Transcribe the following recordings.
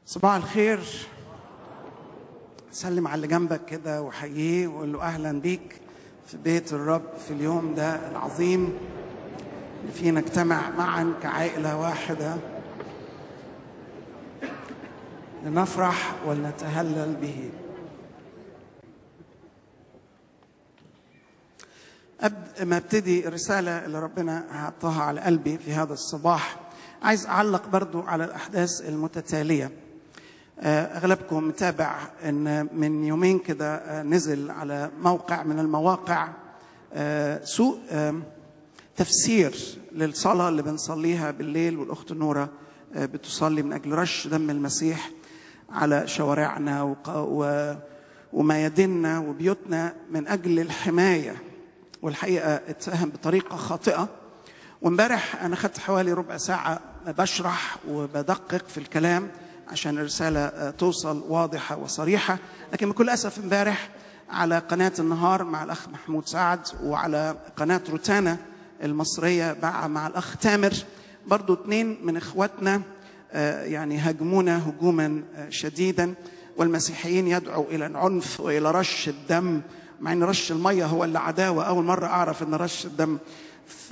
صباح الخير سلم على اللي جنبك كده وحييه وقول له اهلا بيك في بيت الرب في اليوم ده العظيم اللي فيه نجتمع معا كعائله واحده لنفرح ولنتهلل به قبل ما ابتدي الرسالة اللي ربنا حطها على قلبي في هذا الصباح عايز أعلق برضو على الأحداث المتتالية أغلبكم متابع أن من يومين كده نزل على موقع من المواقع سوء تفسير للصلاة اللي بنصليها بالليل والأخت نورة بتصلي من أجل رش دم المسيح على شوارعنا ومياديننا وبيوتنا من أجل الحماية والحقيقه اتفهم بطريقه خاطئه وامبارح انا خدت حوالي ربع ساعه بشرح وبدقق في الكلام عشان الرساله توصل واضحه وصريحه لكن بكل اسف امبارح على قناه النهار مع الاخ محمود سعد وعلى قناه روتانا المصريه مع الاخ تامر برضو اثنين من اخواتنا يعني هاجمونا هجوما شديدا والمسيحيين يدعوا الى العنف والى رش الدم مع ان رش الميه هو اللي عداوه اول مره اعرف ان رش الدم ف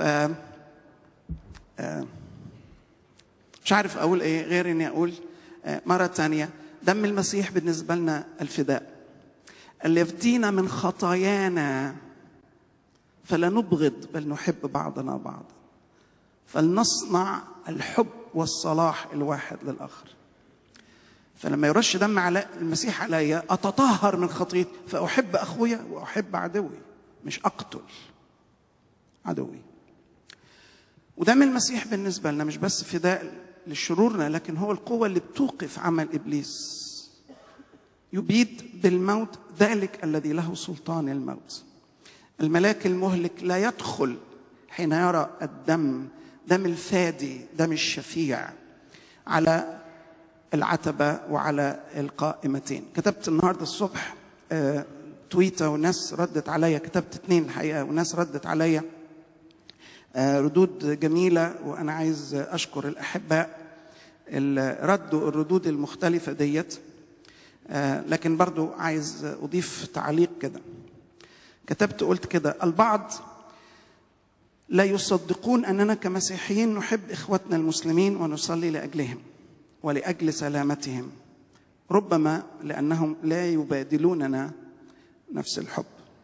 مش عارف اقول ايه غير اني اقول مره ثانيه دم المسيح بالنسبه لنا الفداء اللي يفدينا من خطايانا فلا نبغض بل نحب بعضنا بعضا فلنصنع الحب والصلاح الواحد للاخر فلما يرش دم على المسيح عليا اتطهر من خطيتي فاحب اخويا واحب عدوي مش اقتل عدوي ودم المسيح بالنسبه لنا مش بس فداء لشرورنا لكن هو القوه اللي بتوقف عمل ابليس يبيد بالموت ذلك الذي له سلطان الموت الملاك المهلك لا يدخل حين يرى الدم دم الفادي دم الشفيع على العتبة وعلى القائمتين كتبت النهاردة الصبح آه تويتة وناس ردت عليا كتبت اتنين الحقيقة وناس ردت عليا آه ردود جميلة وأنا عايز أشكر الأحباء اللي ردوا الردود المختلفة ديت آه لكن برضو عايز أضيف تعليق كده كتبت قلت كده البعض لا يصدقون أننا كمسيحيين نحب إخوتنا المسلمين ونصلي لأجلهم ولاجل سلامتهم ربما لانهم لا يبادلوننا نفس الحب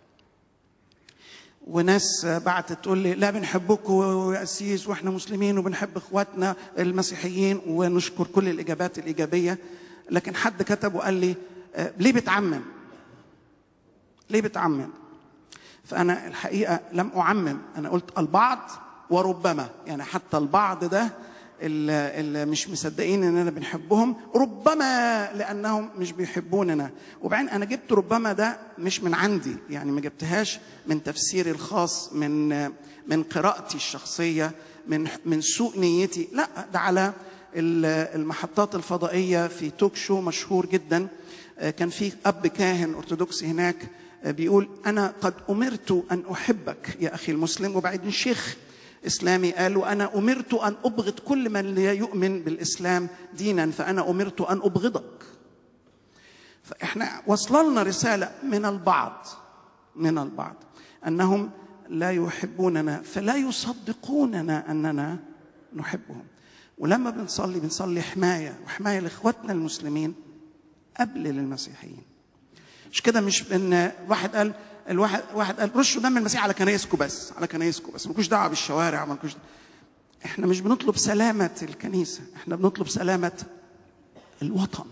وناس بعتت تقول لي لا بنحبكم يا أسيس واحنا مسلمين وبنحب اخواتنا المسيحيين ونشكر كل الاجابات الايجابيه لكن حد كتب وقال لي ليه بتعمم؟ ليه بتعمم؟ فانا الحقيقه لم اعمم انا قلت البعض وربما يعني حتى البعض ده اللي مش مصدقين اننا بنحبهم ربما لانهم مش بيحبوننا وبعدين انا جبت ربما ده مش من عندي يعني ما جبتهاش من تفسيري الخاص من من قراءتي الشخصيه من من سوء نيتي لا ده على المحطات الفضائيه في توك شو مشهور جدا كان في اب كاهن ارثوذكسي هناك بيقول انا قد امرت ان احبك يا اخي المسلم وبعدين شيخ اسلامي قال وانا امرت ان ابغض كل من لا يؤمن بالاسلام دينا فانا امرت ان ابغضك فاحنا وصل لنا رساله من البعض من البعض انهم لا يحبوننا فلا يصدقوننا اننا نحبهم ولما بنصلي بنصلي حمايه وحمايه لاخواتنا المسلمين قبل للمسيحيين مش كده مش ان واحد قال الواحد واحد قال رشوا دم المسيح على كنايسكم بس على كنايسكم بس مالكوش دعوه بالشوارع مالكوش احنا مش بنطلب سلامه الكنيسه احنا بنطلب سلامه الوطن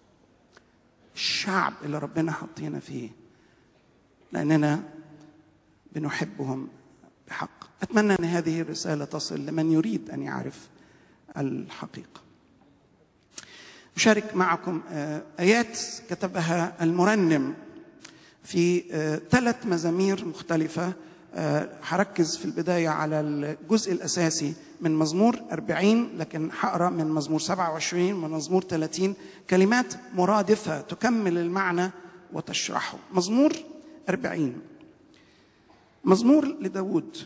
الشعب اللي ربنا حطينا فيه لاننا بنحبهم بحق اتمنى ان هذه الرساله تصل لمن يريد ان يعرف الحقيقه أشارك معكم آيات كتبها المرنم في ثلاث مزامير مختلفة هركز في البداية على الجزء الأساسي من مزمور 40 لكن هقرا من مزمور 27 من مزمور 30 كلمات مرادفة تكمل المعنى وتشرحه مزمور 40 مزمور لداود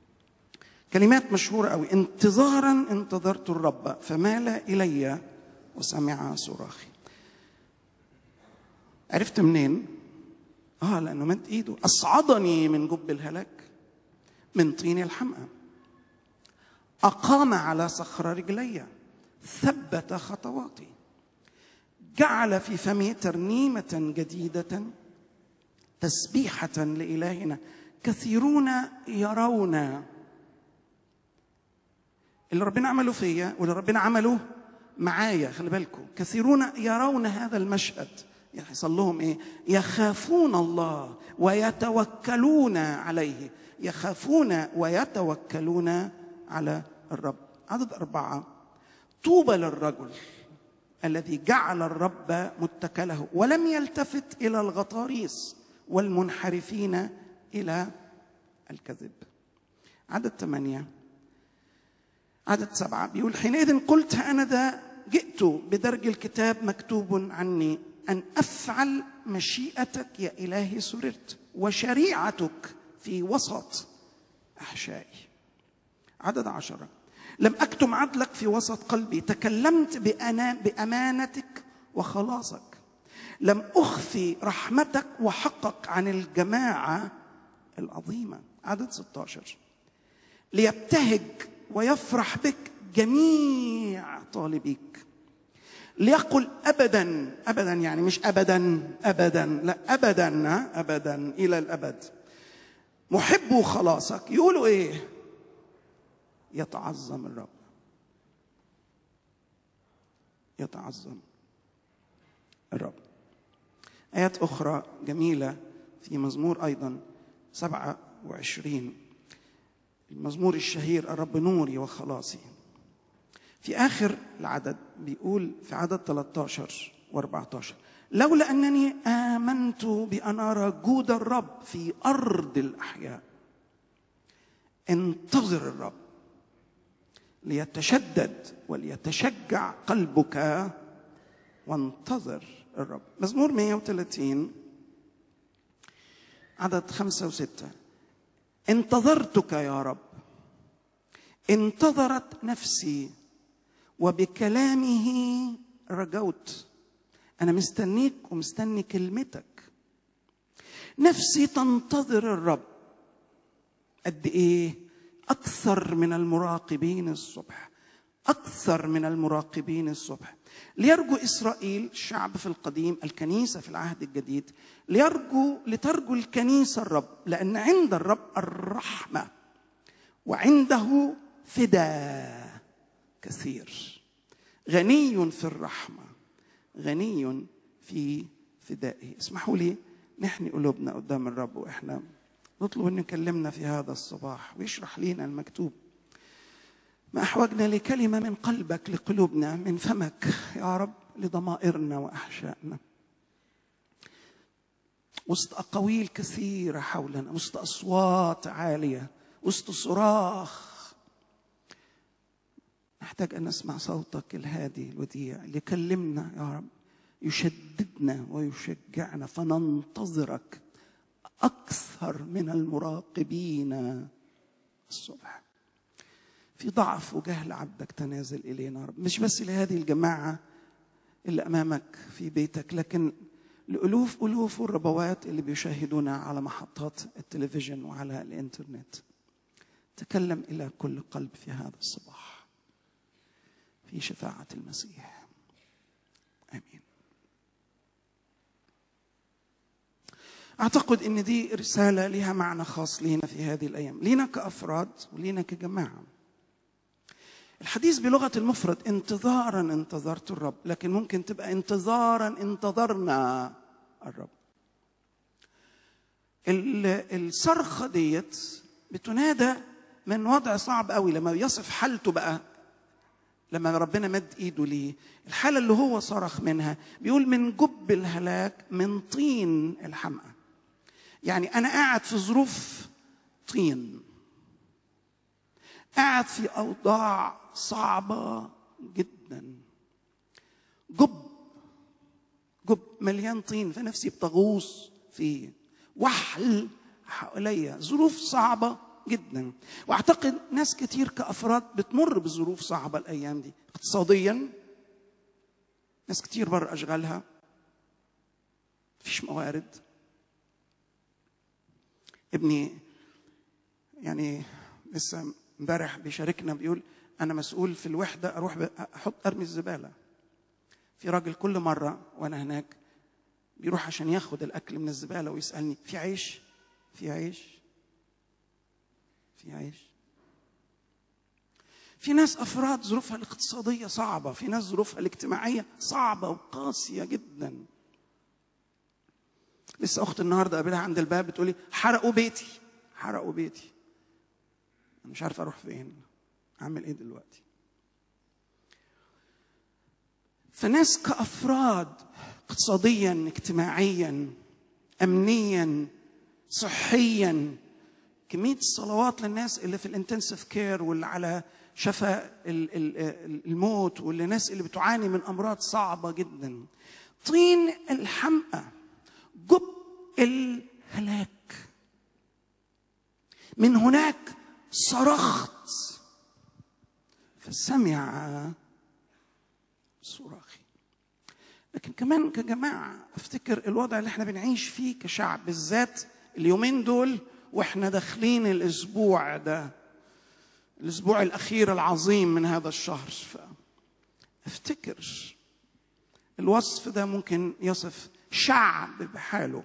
كلمات مشهورة أوي انتظارا انتظرت الرب فمال إلي وسمع صراخي عرفت منين اه لانه مد ايده اصعدني من جب الهلاك من طين الحمأة اقام على صخر رجلي ثبت خطواتي جعل في فمي ترنيمه جديده تسبيحه لالهنا كثيرون يرون اللي ربنا عمله فيا واللي ربنا عمله معايا خلي بالكم كثيرون يرون هذا المشهد يحصل لهم ايه يخافون الله ويتوكلون عليه يخافون ويتوكلون على الرب عدد أربعة طوبى للرجل الذي جعل الرب متكله ولم يلتفت إلى الغطاريس والمنحرفين إلى الكذب عدد ثمانية عدد سبعة بيقول حينئذ قلت أنا ذا جئت بدرج الكتاب مكتوب عني أن أفعل مشيئتك يا إلهي سررت وشريعتك في وسط أحشائي عدد عشرة لم أكتم عدلك في وسط قلبي تكلمت بأنا بأمانتك وخلاصك لم أخفي رحمتك وحقك عن الجماعة العظيمة عدد 16 ليبتهج ويفرح بك جميع طالبيك ليقل ابدا ابدا يعني مش ابدا ابدا لا ابدا ابدا الى الابد محب خلاصك يقولوا ايه يتعظم الرب يتعظم الرب آيات أخرى جميلة في مزمور أيضا سبعة وعشرين المزمور الشهير الرب نوري وخلاصي في آخر العدد بيقول في عدد 13 و14 لولا أنني آمنت بأن أرى جود الرب في أرض الأحياء انتظر الرب ليتشدد وليتشجع قلبك وانتظر الرب مزمور 130 عدد خمسة وستة انتظرتك يا رب انتظرت نفسي وبكلامه رجوت انا مستنيك ومستني كلمتك نفسي تنتظر الرب قد ايه اكثر من المراقبين الصبح اكثر من المراقبين الصبح ليرجو اسرائيل الشعب في القديم الكنيسه في العهد الجديد ليرجو لترجو الكنيسه الرب لان عند الرب الرحمه وعنده فدا كثير غني في الرحمه غني في فدائه اسمحوا لي نحني قلوبنا قدام الرب واحنا نطلب ان يكلمنا في هذا الصباح ويشرح لنا المكتوب ما احوجنا لكلمه من قلبك لقلوبنا من فمك يا رب لضمائرنا واحشائنا وسط اقاويل كثيره حولنا وسط اصوات عاليه وسط صراخ نحتاج ان نسمع صوتك الهادي الوديع اللي يكلمنا يا رب يشددنا ويشجعنا فننتظرك اكثر من المراقبين الصبح في ضعف وجهل عبدك تنازل الينا يا رب مش بس لهذه الجماعه اللي امامك في بيتك لكن لالوف الوف الربوات اللي بيشاهدونا على محطات التلفزيون وعلى الانترنت تكلم الى كل قلب في هذا الصباح في شفاعه المسيح امين اعتقد ان دي رساله لها معنى خاص لينا في هذه الايام لينا كافراد ولينا كجماعه الحديث بلغه المفرد انتظارا انتظرت الرب لكن ممكن تبقى انتظارا انتظرنا الرب الصرخه ديت بتنادى من وضع صعب قوي لما يصف حالته بقى لما ربنا مد ايده ليه الحاله اللي هو صرخ منها بيقول من جب الهلاك من طين الحمقى يعني انا قاعد في ظروف طين قاعد في اوضاع صعبه جدا جب جب مليان طين فنفسي بتغوص فيه وحل حواليا ظروف صعبه جدا واعتقد ناس كتير كافراد بتمر بظروف صعبه الايام دي اقتصاديا ناس كتير بره اشغالها مفيش موارد ابني يعني لسه امبارح بيشاركنا بيقول انا مسؤول في الوحده اروح ب- احط ارمي الزباله في راجل كل مره وانا هناك بيروح عشان ياخد الاكل من الزباله ويسالني في عيش في عيش في عيش في ناس افراد ظروفها الاقتصاديه صعبه في ناس ظروفها الاجتماعيه صعبه وقاسيه جدا لسه اخت النهارده قابلها عند الباب بتقولي حرقوا بيتي حرقوا بيتي انا مش عارف اروح فين اعمل ايه دلوقتي فناس كافراد اقتصاديا اجتماعيا امنيا صحيا كميه الصلوات للناس اللي في الانتنسيف كير واللي على شفا ال- ال- ال- الموت والناس اللي بتعاني من امراض صعبه جدا طين الحمقى جب الهلاك من هناك صرخت فسمع صراخي لكن كمان كجماعة افتكر الوضع اللي احنا بنعيش فيه كشعب بالذات اليومين دول واحنا داخلين الاسبوع ده الاسبوع الاخير العظيم من هذا الشهر افتكر الوصف ده ممكن يصف شعب بحاله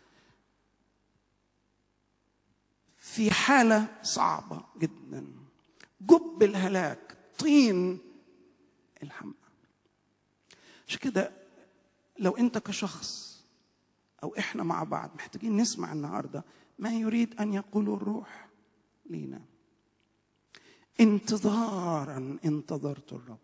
في حالة صعبة جدا جب الهلاك طين الحمقى عشان كده لو انت كشخص او احنا مع بعض محتاجين نسمع النهارده ما يريد ان يقوله الروح لينا انتظارا انتظرت الرب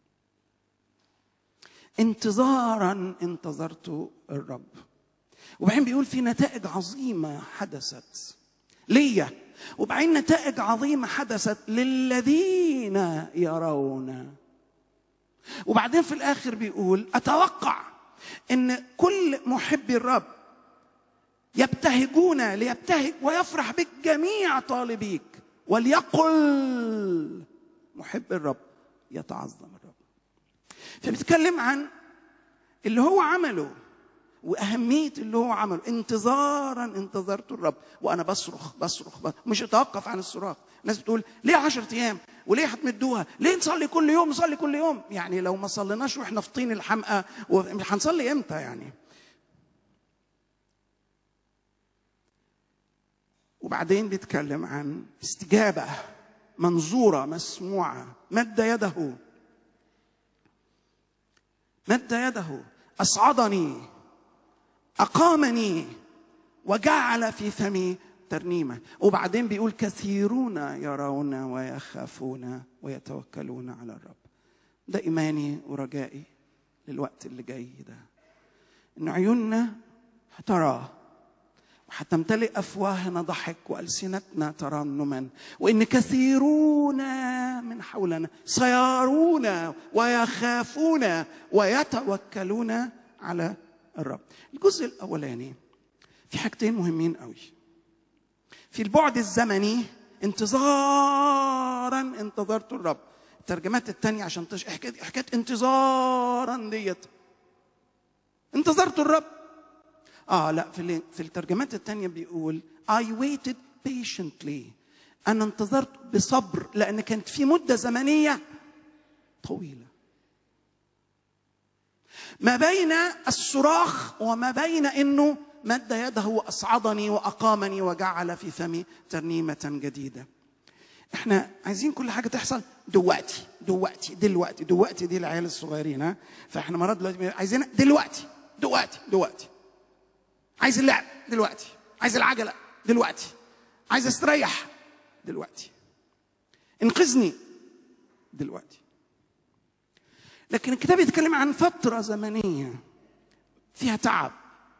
انتظارا انتظرت الرب وبعدين بيقول في نتائج عظيمه حدثت ليا وبعدين نتائج عظيمه حدثت للذين يرون وبعدين في الاخر بيقول اتوقع ان كل محبي الرب يبتهجون ليبتهج ويفرح بك جميع طالبيك وليقل محب الرب يتعظم الرب فبيتكلم عن اللي هو عمله واهميه اللي هو عمله انتظارا انتظرت الرب وانا بصرخ بصرخ, بصرخ مش اتوقف عن الصراخ الناس بتقول ليه عشرة ايام وليه هتمدوها ليه نصلي كل يوم نصلي كل يوم يعني لو ما صليناش واحنا في طين الحمقى هنصلي امتى يعني وبعدين بيتكلم عن استجابه منظوره مسموعه مد يده مد يده اصعدني اقامني وجعل في فمي ترنيمه وبعدين بيقول كثيرون يرون ويخافون ويتوكلون على الرب ده ايماني ورجائي للوقت اللي جاي ده ان عيوننا هتراه وهتمتلئ افواهنا ضحك والسنتنا ترنما وان كثيرون من حولنا سيرون ويخافون ويتوكلون على الرب الجزء الاولاني في حاجتين مهمين قوي في البعد الزمني انتظارا انتظرت الرب الترجمات الثانيه عشان تش... حكايه حكايه انتظارا ديت انتظرت الرب اه لا في في الترجمات الثانيه بيقول I waited patiently انا انتظرت بصبر لان كانت في مده زمنيه طويله ما بين الصراخ وما بين انه مد يده واصعدني واقامني وجعل في فمي ترنيمه جديده احنا عايزين كل حاجه تحصل دلوقتي دلوقتي دلوقتي دلوقتي دي العيال الصغيرين ها فاحنا مرات دلوقتي عايزين دلوقتي دلوقتي دلوقتي عايز اللعب دلوقتي عايز العجله دلوقتي عايز استريح دلوقتي انقذني دلوقتي لكن الكتاب يتكلم عن فتره زمنيه فيها تعب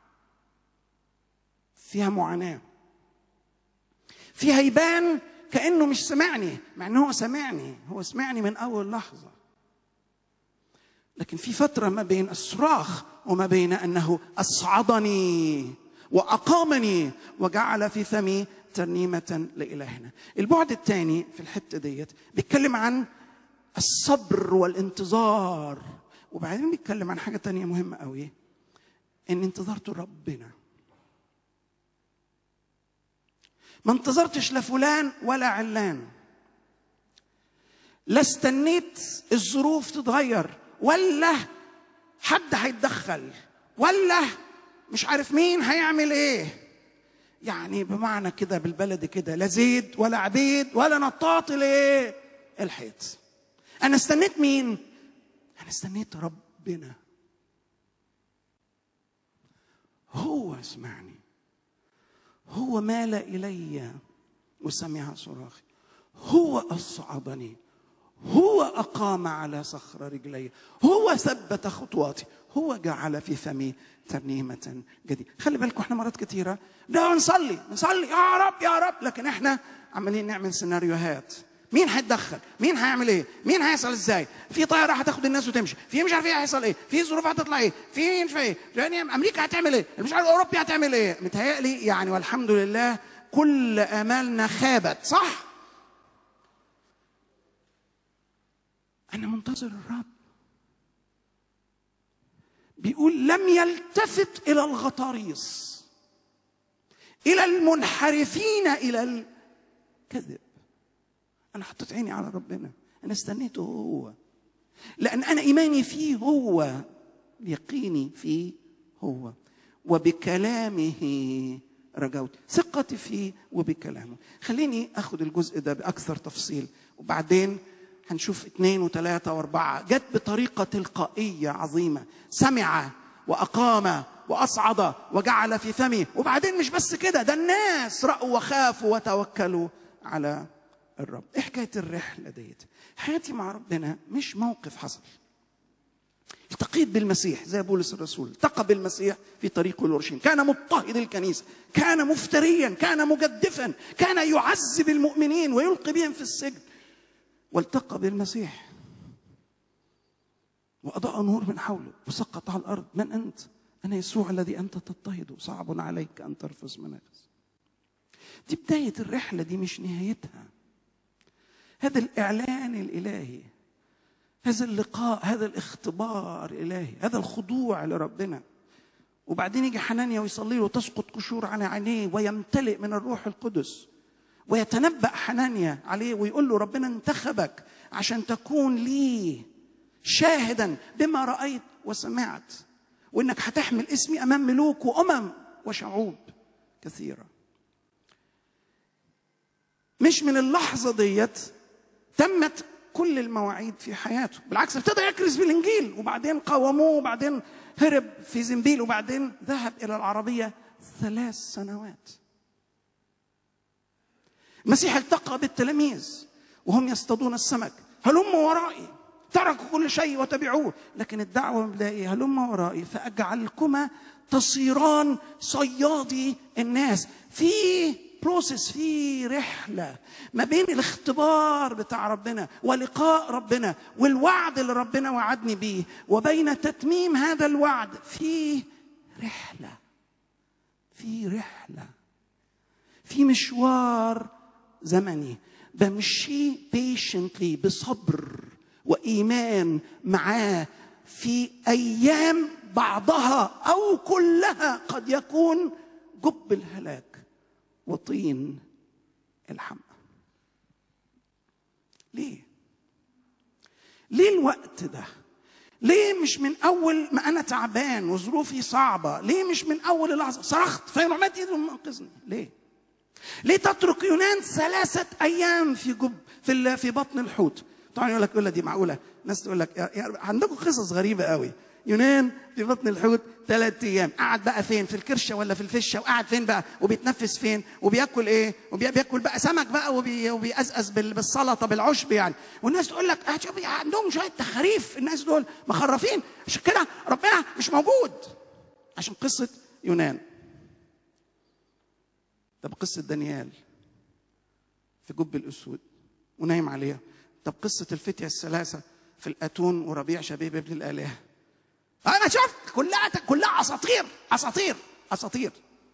فيها معاناه فيها يبان كانه مش سمعني مع انه هو سمعني هو سمعني من اول لحظه لكن في فتره ما بين الصراخ وما بين انه اصعدني واقامني وجعل في فمي ترنيمه لالهنا البعد الثاني في الحته ديت بيتكلم عن الصبر والانتظار وبعدين بيتكلم عن حاجه تانية مهمه قوي ان انتظرت ربنا ما انتظرتش لا فلان ولا علان لا استنيت الظروف تتغير ولا حد هيتدخل ولا مش عارف مين هيعمل ايه يعني بمعنى كده بالبلد كده لا زيد ولا عبيد ولا نطاط الايه الحيط انا استنيت مين انا استنيت ربنا هو اسمعني هو مال الي وسمع صراخي هو اصعدني هو اقام على صخر رجلي هو ثبت خطواتي هو جعل في فمي ترنيمة جديدة خلي بالكم احنا مرات كتيرة ده نصلي نصلي يا رب يا رب لكن احنا عمالين نعمل سيناريوهات مين هيتدخل؟ مين هيعمل ايه؟ مين هيحصل ازاي؟ في طياره هتاخد الناس وتمشي، في مش عارف ايه هيحصل ايه، في ظروف هتطلع ايه، في مش ايه، يعني امريكا هتعمل ايه؟ مش عارف اوروبا هتعمل ايه؟ متهيألي يعني والحمد لله كل امالنا خابت، صح؟ انا منتظر الرب بيقول لم يلتفت الى الغطاريس الى المنحرفين الى الكذب انا حطيت عيني على ربنا انا استنيته هو لان انا ايماني فيه هو يقيني فيه هو وبكلامه رجوت ثقتي فيه وبكلامه خليني اخذ الجزء ده باكثر تفصيل وبعدين هنشوف اثنين وثلاثة واربعة جت بطريقة تلقائية عظيمة سمع وأقام وأصعد وجعل في فمه وبعدين مش بس كده ده الناس رأوا وخافوا وتوكلوا على الرب ايه حكاية الرحلة ديت حياتي مع ربنا مش موقف حصل التقيت بالمسيح زي بولس الرسول التقى بالمسيح في طريقه الورشين كان مضطهد الكنيسة كان مفتريا كان مجدفا كان يعذب المؤمنين ويلقي بهم في السجن والتقى بالمسيح وأضاء نور من حوله وسقط على الأرض من أنت؟ أنا يسوع الذي أنت تضطهد صعب عليك أن ترفض مناخس دي بداية الرحلة دي مش نهايتها هذا الإعلان الإلهي هذا اللقاء هذا الاختبار الإلهي هذا الخضوع لربنا وبعدين يجي حنانيا ويصلي له تسقط قشور على عينيه ويمتلئ من الروح القدس ويتنبأ حنانيا عليه ويقول له ربنا انتخبك عشان تكون لي شاهدا بما رأيت وسمعت وانك هتحمل اسمي امام ملوك وامم وشعوب كثيره مش من اللحظه ديت تمت كل المواعيد في حياته بالعكس ابتدى يكرز بالانجيل وبعدين قاوموه وبعدين هرب في زنبيل وبعدين ذهب الى العربيه ثلاث سنوات المسيح التقى بالتلاميذ وهم يصطادون السمك هلموا ورائي تركوا كل شيء وتبعوه لكن الدعوة مبدئية هلما ورائي فأجعلكما تصيران صيادي الناس في بروسيس في رحلة ما بين الاختبار بتاع ربنا ولقاء ربنا والوعد اللي ربنا وعدني بيه وبين تتميم هذا الوعد في رحلة في رحلة في مشوار زمني بمشي بيشنتلي بصبر وايمان معاه في ايام بعضها او كلها قد يكون جب الهلاك وطين الحمى ليه ليه الوقت ده ليه مش من اول ما انا تعبان وظروفي صعبه ليه مش من اول لحظه صرخت فيروح مد ايده ومنقذني ليه ليه تترك يونان ثلاثه ايام في جب في في بطن الحوت طبعا يقول لك يقول دي معقوله ناس تقول لك يا عندكم قصص غريبه قوي يونان في بطن الحوت ثلاث ايام قعد بقى فين في الكرشه ولا في الفشه وقعد فين بقى وبيتنفس فين وبياكل ايه وبياكل بقى سمك بقى وبي وبيقزقز بالسلطه بالعشب يعني والناس تقول لك عندهم شويه تخاريف الناس دول مخرفين عشان كده ربنا مش موجود عشان قصه يونان طب قصه دانيال في جب الاسود ونايم عليها طب قصة الفتية الثلاثة في الأتون وربيع شبيب ابن الآلهة أنا شفت كلها كلها أساطير أساطير أساطير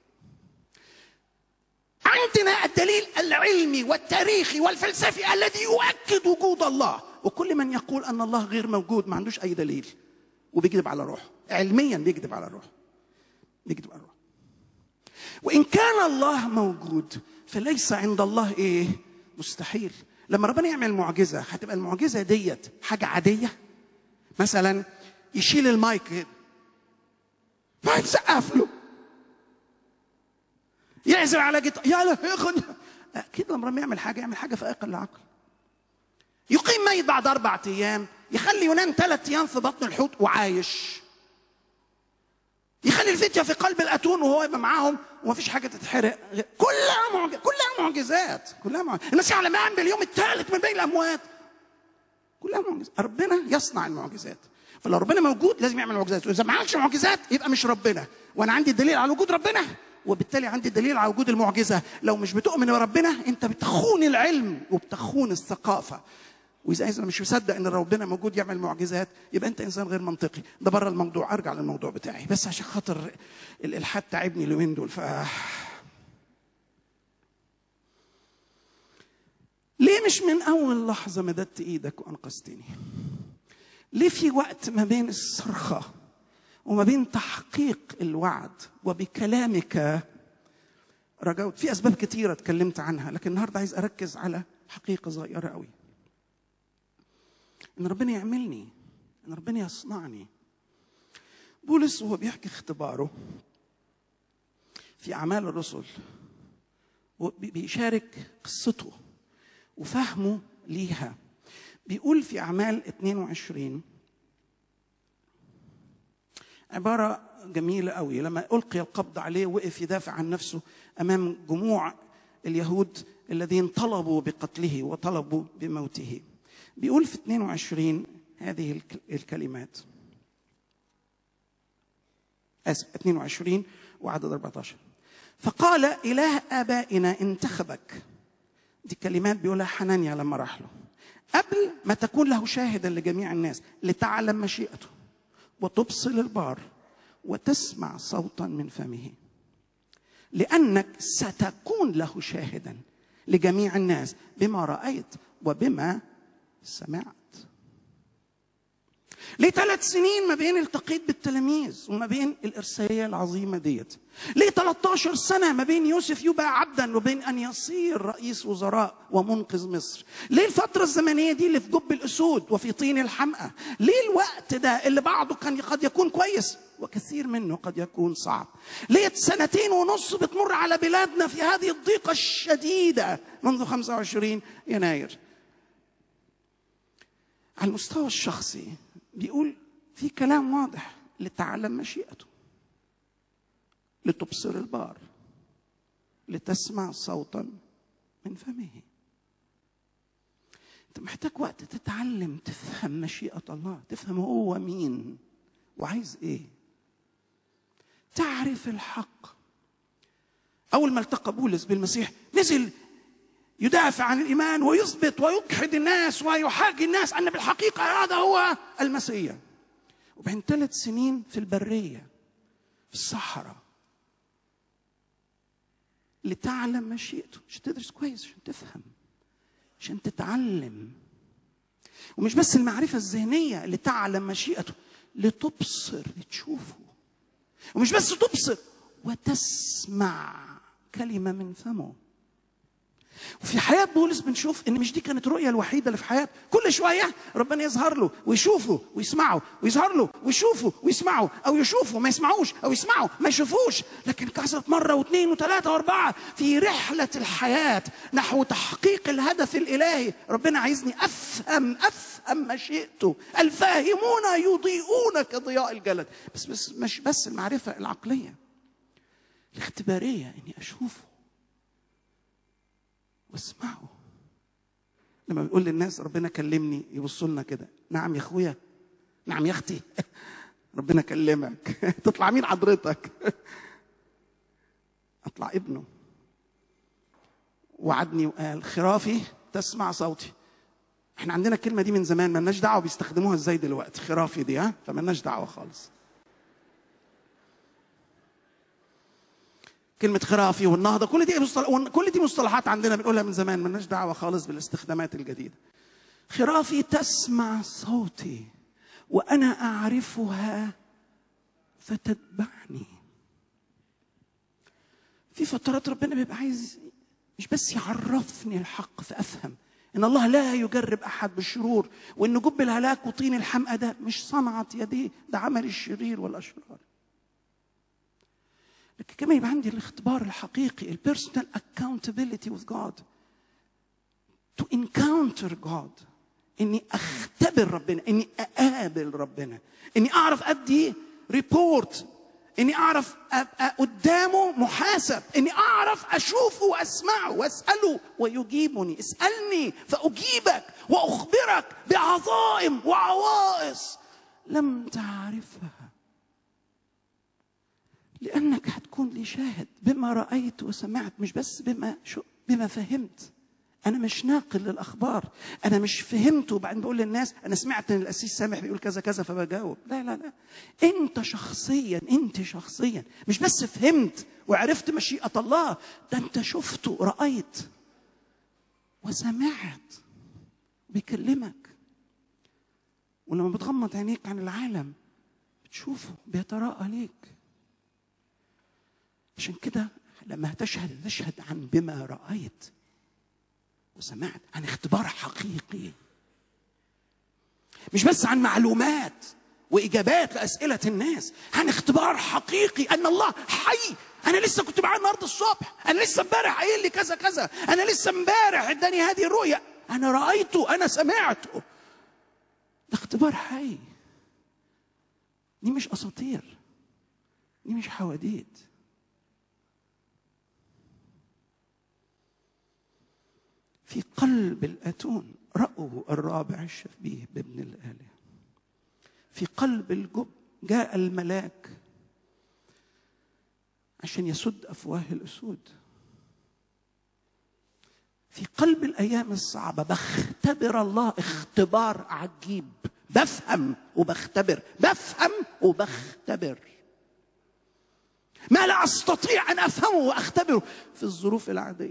عندنا الدليل العلمي والتاريخي والفلسفي الذي يؤكد وجود الله وكل من يقول أن الله غير موجود ما عندوش أي دليل وبيكذب على روحه علميا بيكذب على روحه بيكذب على روحه وان كان الله موجود فليس عند الله ايه مستحيل لما ربنا يعمل معجزه هتبقى المعجزه ديت حاجه عاديه مثلا يشيل المايك كده فهنسقف له يعزل على جيتار يا لا خد اكيد لما ربنا يعمل حاجه يعمل حاجه فائقه للعقل يقيم ميت بعد أربعة أيام يخلي يونان ثلاث أيام في بطن الحوت وعايش يخلي الفتية في قلب الأتون وهو يبقى معاهم ومفيش حاجة تتحرق كلها معجزات كلها معجزات كلها معجزات المسيح لما قام باليوم الثالث من بين الأموات كلها معجزات ربنا يصنع المعجزات فلو ربنا موجود لازم يعمل معجزات واذا ما عملش معجزات يبقى مش ربنا وانا عندي دليل على وجود ربنا وبالتالي عندي دليل على وجود المعجزه لو مش بتؤمن بربنا انت بتخون العلم وبتخون الثقافه واذا اذا مش مصدق ان ربنا موجود يعمل معجزات يبقى انت انسان غير منطقي ده بره الموضوع ارجع للموضوع بتاعي بس عشان خاطر الالحاد تعبني اليومين دول ف ليه مش من اول لحظه مددت ايدك وانقذتني ليه في وقت ما بين الصرخه وما بين تحقيق الوعد وبكلامك رجوت في اسباب كتيره اتكلمت عنها لكن النهارده عايز اركز على حقيقه صغيره قوي ان ربنا يعملني ان ربنا يصنعني بولس وهو بيحكي اختباره في اعمال الرسل بيشارك قصته وفهمه ليها بيقول في اعمال 22 عباره جميله قوي لما القي القبض عليه وقف يدافع عن نفسه امام جموع اليهود الذين طلبوا بقتله وطلبوا بموته بيقول في 22 هذه الكلمات اسف 22 وعدد 14 فقال اله ابائنا انتخبك دي كلمات بيقولها حنانيا لما راح له قبل ما تكون له شاهدا لجميع الناس لتعلم مشيئته وتبصر البار وتسمع صوتا من فمه لانك ستكون له شاهدا لجميع الناس بما رايت وبما سمعت ليه ثلاث سنين ما بين التقيت بالتلاميذ وما بين الإرسالية العظيمة ديت ليه 13 سنة ما بين يوسف يبقى عبدا وبين أن يصير رئيس وزراء ومنقذ مصر ليه الفترة الزمنية دي اللي في جب الأسود وفي طين الحمقى ليه الوقت ده اللي بعضه كان قد يكون كويس وكثير منه قد يكون صعب ليه سنتين ونص بتمر على بلادنا في هذه الضيقة الشديدة منذ 25 يناير على المستوى الشخصي بيقول في كلام واضح لتعلم مشيئته لتبصر البار لتسمع صوتا من فمه انت محتاج وقت تتعلم تفهم مشيئة الله تفهم هو مين وعايز ايه تعرف الحق اول ما التقى بولس بالمسيح نزل يدافع عن الايمان ويثبت ويجحد الناس ويحاج الناس ان بالحقيقه هذا هو المسيح وبعدين ثلاث سنين في البريه في الصحراء لتعلم مشيئته عشان تدرس كويس عشان تفهم عشان تتعلم ومش بس المعرفة الذهنية اللي تعلم مشيئته لتبصر لتشوفه ومش بس تبصر وتسمع كلمة من فمه وفي حياة بولس بنشوف إن مش دي كانت الرؤية الوحيدة اللي في حياته، كل شوية ربنا يظهر له ويشوفه ويسمعه، ويظهر له ويشوفه ويسمعه، أو يشوفه ما يسمعوش، أو يسمعه ما يشوفوش، لكن كثرت مرة واثنين وثلاثة وأربعة في رحلة الحياة نحو تحقيق الهدف الإلهي، ربنا عايزني أفهم أفهم مشيئته، الفاهمون يضيئون كضياء الجلد، بس بس مش بس المعرفة العقلية الاختبارية إني أشوفه واسمعوا لما بيقول للناس ربنا كلمني يبصوا لنا كده نعم يا اخويا نعم يا اختي ربنا كلمك تطلع مين حضرتك اطلع ابنه وعدني وقال خرافي تسمع صوتي احنا عندنا الكلمه دي من زمان مالناش دعوه بيستخدموها ازاي دلوقتي خرافي دي ها فمالناش دعوه خالص كلمة خرافي والنهضة كل دي مصطلح كل دي مصطلحات عندنا بنقولها من زمان مالناش دعوة خالص بالاستخدامات الجديدة. خرافي تسمع صوتي وانا اعرفها فتتبعني في فترات ربنا بيبقى عايز مش بس يعرفني الحق فافهم ان الله لا يجرب احد بالشرور وان جب الهلاك وطين الحمقى ده مش صنعه يديه ده عمل الشرير والاشرار لكن كمان يبقى عندي الاختبار الحقيقي البيرسونال accountability with God to encounter God اني اختبر ربنا اني اقابل ربنا اني اعرف ادي ريبورت اني اعرف ابقى قدامه محاسب اني اعرف اشوفه واسمعه واساله ويجيبني اسالني فاجيبك واخبرك بعظائم وعوائص لم تعرفها لانك هتكون لي شاهد بما رايت وسمعت مش بس بما شو بما فهمت انا مش ناقل للاخبار انا مش فهمت وبعدين بقول للناس انا سمعت ان الاسيس سامح بيقول كذا كذا فبجاوب لا لا لا انت شخصيا انت شخصيا مش بس فهمت وعرفت مشيئه الله ده انت شفته رايت وسمعت بيكلمك ولما بتغمض عينيك عن العالم بتشوفه بيتراءى ليك عشان كده لما تشهد تشهد عن بما رأيت وسمعت عن اختبار حقيقي مش بس عن معلومات واجابات لاسئله الناس عن اختبار حقيقي ان الله حي انا لسه كنت معاه النهارده الصبح انا لسه امبارح قايل لي كذا كذا انا لسه امبارح اداني هذه الرؤيه انا رايته انا سمعته ده اختبار حي دي مش اساطير دي مش حواديت في قلب الاتون راوا الرابع الشبيه بابن الاله في قلب الجب جاء الملاك عشان يسد افواه الاسود في قلب الايام الصعبه بختبر الله اختبار عجيب بفهم وبختبر بفهم وبختبر ما لا استطيع ان افهمه واختبره في الظروف العاديه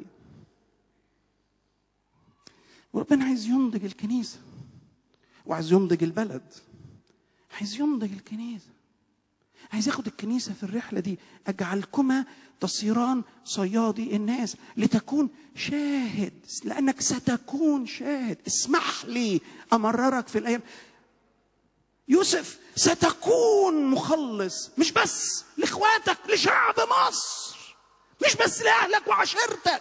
وربنا عايز ينضج الكنيسه وعايز ينضج البلد عايز ينضج الكنيسه عايز ياخد الكنيسه في الرحله دي اجعلكما تصيران صيادي الناس لتكون شاهد لانك ستكون شاهد اسمح لي امررك في الايام يوسف ستكون مخلص مش بس لاخواتك لشعب مصر مش بس لاهلك وعشيرتك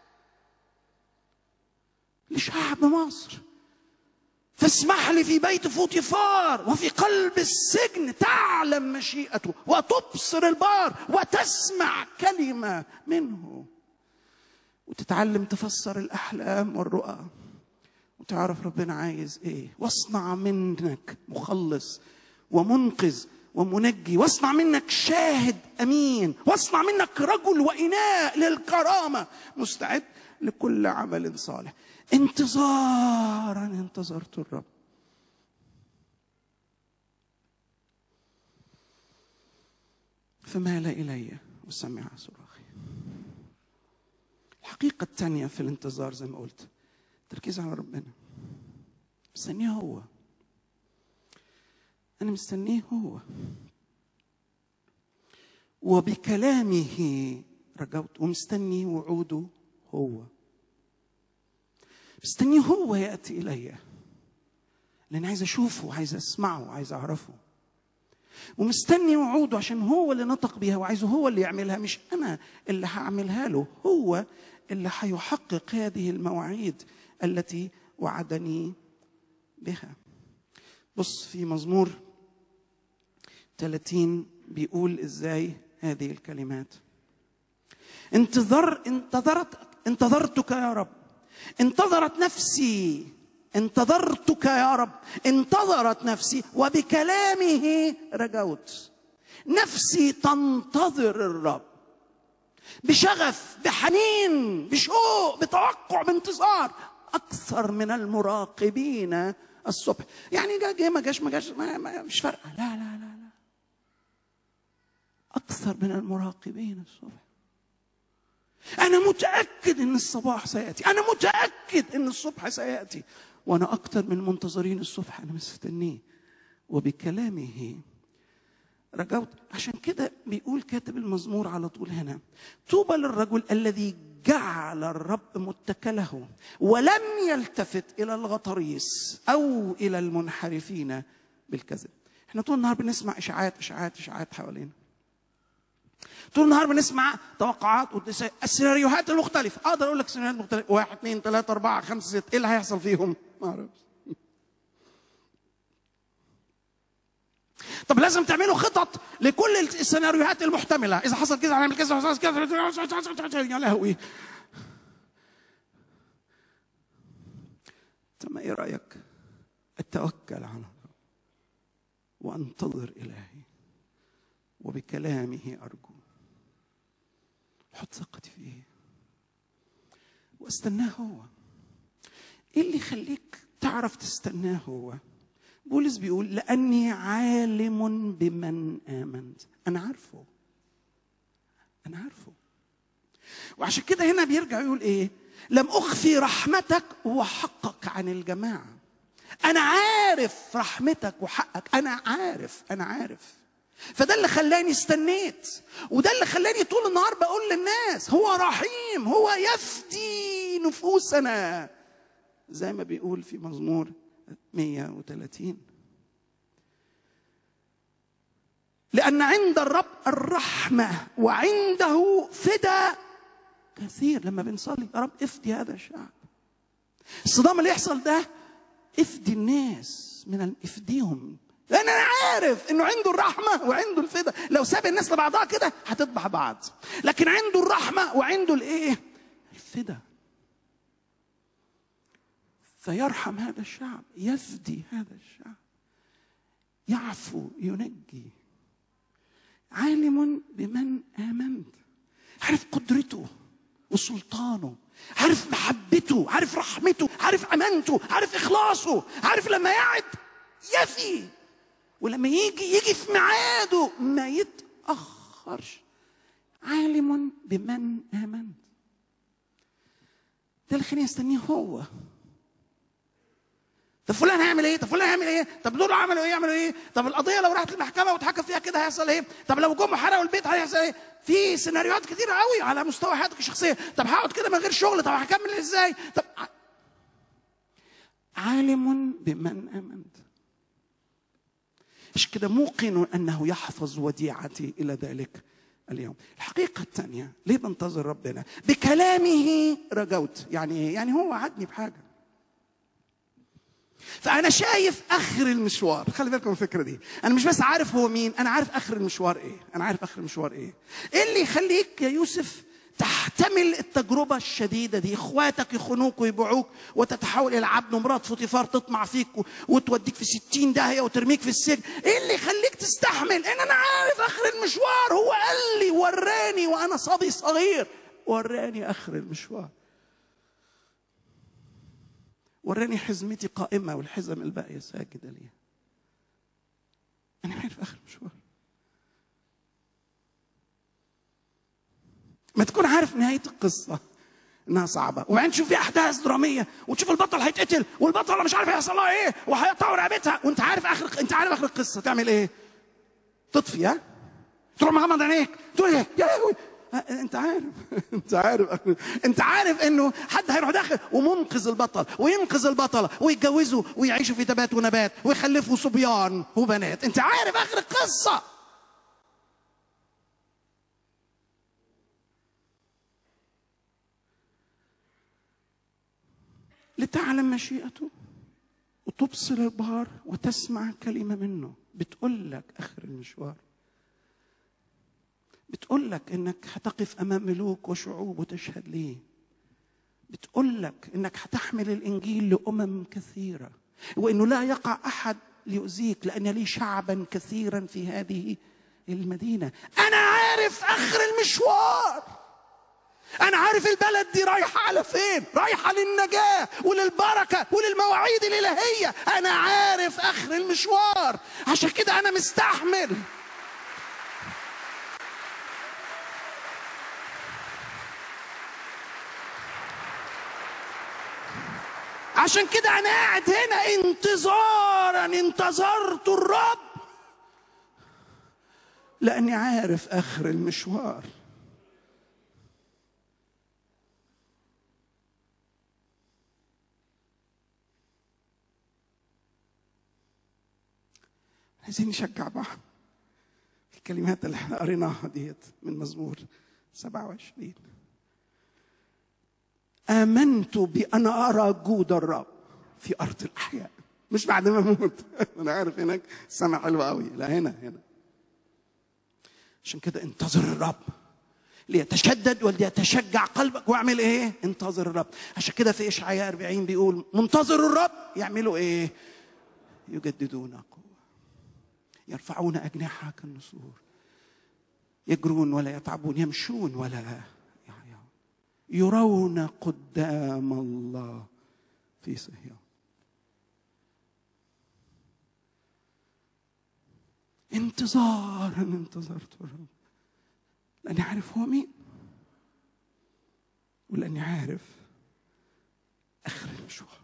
لشعب مصر فاسمح لي في بيت فوطيفار وفي قلب السجن تعلم مشيئته وتبصر البار وتسمع كلمة منه وتتعلم تفسر الأحلام والرؤى وتعرف ربنا عايز ايه واصنع منك مخلص ومنقذ ومنجي واصنع منك شاهد امين واصنع منك رجل واناء للكرامه مستعد لكل عمل صالح انتظارا انتظرت الرب فمال الي وسمع صراخي الحقيقه الثانيه في الانتظار زي ما قلت تركيز على ربنا مستنيه هو انا مستنيه هو وبكلامه رجوت ومستني وعوده هو مستنيه هو ياتي الي لان عايز اشوفه عايز اسمعه عايز اعرفه ومستني وعوده عشان هو اللي نطق بيها وعايزه هو اللي يعملها مش انا اللي هعملها له هو اللي هيحقق هذه المواعيد التي وعدني بها بص في مزمور 30 بيقول ازاي هذه الكلمات انتظر انتظرت انتظرتك يا رب انتظرت نفسي انتظرتك يا رب انتظرت نفسي وبكلامه رجوت نفسي تنتظر الرب بشغف بحنين بشوق بتوقع بانتظار اكثر من المراقبين الصبح يعني جا جه ما جاش ما جاش ما ما مش فارقه لا لا لا لا اكثر من المراقبين الصبح انا متاكد ان الصباح سياتي انا متاكد ان الصبح سياتي وانا اكثر من منتظرين الصبح انا مستنيه وبكلامه رجوت عشان كده بيقول كاتب المزمور على طول هنا طوبى للرجل الذي جعل الرب متكله ولم يلتفت الى الغطريس او الى المنحرفين بالكذب احنا طول النهار بنسمع اشاعات اشاعات اشاعات حوالينا طول النهار بنسمع توقعات السيناريوهات المختلفة أقدر أقول لك سيناريوهات مختلفة واحد اثنين ثلاثة أربعة خمسة ستة إيه اللي هيحصل فيهم؟ ما أعرفش طب لازم تعملوا خطط لكل السيناريوهات المحتملة إذا حصل كذا هنعمل كذا حصل كذا يا لهوي ثم إيه رأيك؟ التوكل على الله وانتظر إلهي وبكلامه أرجو حط ثقتي فيه واستناه هو ايه اللي يخليك تعرف تستناه هو بولس بيقول لاني عالم بمن امنت انا عارفه انا عارفه وعشان كده هنا بيرجع يقول ايه لم اخفي رحمتك وحقك عن الجماعه انا عارف رحمتك وحقك انا عارف انا عارف فده اللي خلاني استنيت وده اللي خلاني طول النهار بقول للناس هو رحيم هو يفدي نفوسنا زي ما بيقول في مزمور 130 لأن عند الرب الرحمة وعنده فدا كثير لما بنصلي يا رب افدي هذا الشعب الصدام اللي يحصل ده افدي الناس من افديهم لان انا عارف انه عنده الرحمه وعنده الفدا لو ساب الناس لبعضها كده هتطبع بعض لكن عنده الرحمه وعنده الايه الفدا فيرحم هذا الشعب يفدي هذا الشعب يعفو ينجي عالم بمن امنت عارف قدرته وسلطانه عارف محبته عارف رحمته عارف امانته عارف اخلاصه عارف لما يعد يفي ولما يجي يجي في ميعاده ما يتأخرش عالم بمن آمنت ده اللي خليني استنيه هو طب فلان هيعمل ايه؟ طب فلان هيعمل ايه؟ طب دول عملوا ايه؟ يعملوا ايه؟ طب القضيه لو راحت المحكمه واتحكم فيها كده هيحصل ايه؟ طب لو جم حرقوا البيت هيحصل ايه؟ في سيناريوهات كتير قوي على مستوى حياتك الشخصيه، طب هقعد كده من غير شغل، طب هكمل ازاي؟ طب عالم بمن امنت مش كده موقن انه يحفظ وديعتي الى ذلك اليوم الحقيقه الثانيه ليه بنتظر ربنا بكلامه رجوت يعني ايه يعني هو وعدني بحاجه فانا شايف اخر المشوار خلي بالكم من الفكره دي انا مش بس عارف هو مين انا عارف اخر المشوار ايه انا عارف اخر المشوار ايه ايه اللي يخليك يا يوسف تحتمل التجربة الشديدة دي اخواتك يخونوك ويبيعوك وتتحول الى عبد ومرات فوتيفار تطمع فيك وتوديك في ستين داهية وترميك في السجن ايه اللي يخليك تستحمل ان انا عارف اخر المشوار هو قال لي وراني وانا صبي صغير وراني اخر المشوار وراني حزمتي قائمة والحزم الباقية ساجدة لي أنا عارف آخر المشوار ما تكون عارف نهاية القصة انها صعبه وبعدين تشوف في احداث دراميه وتشوف البطل هيتقتل والبطله مش عارف هيحصل لها ايه وهيقطعوا رقبتها وانت عارف اخر انت عارف اخر القصه تعمل ايه؟ تطفي ها؟ تروح مغمض عينيك تقول ايه؟ يا لهوي انت عارف انت عارف انت عارف انه حد هيروح داخل ومنقذ البطل وينقذ البطله ويتجوزوا ويعيشوا في تبات ونبات ويخلفوا صبيان وبنات انت عارف اخر القصه لتعلم مشيئته وتبصر البار وتسمع كلمة منه بتقول لك آخر المشوار بتقول لك انك هتقف امام ملوك وشعوب وتشهد ليه بتقول لك انك هتحمل الانجيل لامم كثيره وانه لا يقع احد ليؤذيك لان لي شعبا كثيرا في هذه المدينه انا عارف اخر المشوار انا عارف البلد دي رايحه على فين رايحه للنجاه وللبركه وللمواعيد الالهيه انا عارف اخر المشوار عشان كده انا مستحمل عشان كده انا قاعد هنا انتظارا انتظرت الرب لاني عارف اخر المشوار عايزين نشجع بعض الكلمات اللي احنا قريناها ديت من مزمور 27 آمنت بأن أرى جود الرب في أرض الأحياء مش بعد ما أموت أنا عارف هناك السماء حلوة قوي لا هنا هنا عشان كده انتظر الرب ليتشدد وليتشجع قلبك واعمل ايه؟ انتظر الرب عشان كده في اشعياء 40 بيقول منتظر الرب يعملوا ايه؟ يجددون قوه يرفعون اجنحه كالنسور يجرون ولا يتعبون يمشون ولا يعيون يرون قدام الله في صهيون انتظارا انتظرت الرب لاني عارف هو مين ولاني عارف اخر المشوار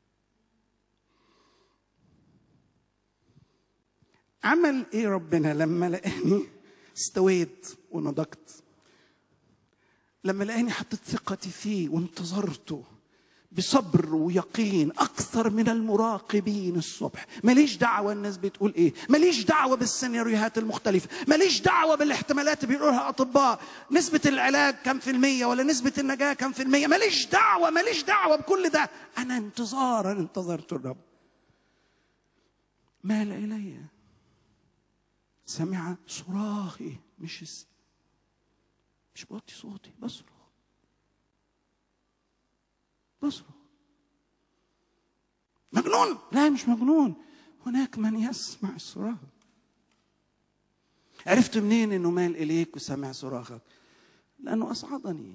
عمل ايه ربنا لما لقاني استويت ونضجت لما لقاني حطيت ثقتي فيه وانتظرته بصبر ويقين اكثر من المراقبين الصبح ماليش دعوه الناس بتقول ايه ماليش دعوه بالسيناريوهات المختلفه ماليش دعوه بالاحتمالات اللي بيقولها اطباء نسبه العلاج كم في الميه ولا نسبه النجاه كم في الميه ماليش دعوه ماليش دعوه بكل ده انا انتظارا انتظرت الرب مال الي سمع صراخي مش الس... مش بوطي صوتي بصرخ بصرخ مجنون لا مش مجنون هناك من يسمع الصراخ عرفت منين انه مال اليك وسمع صراخك لانه اصعدني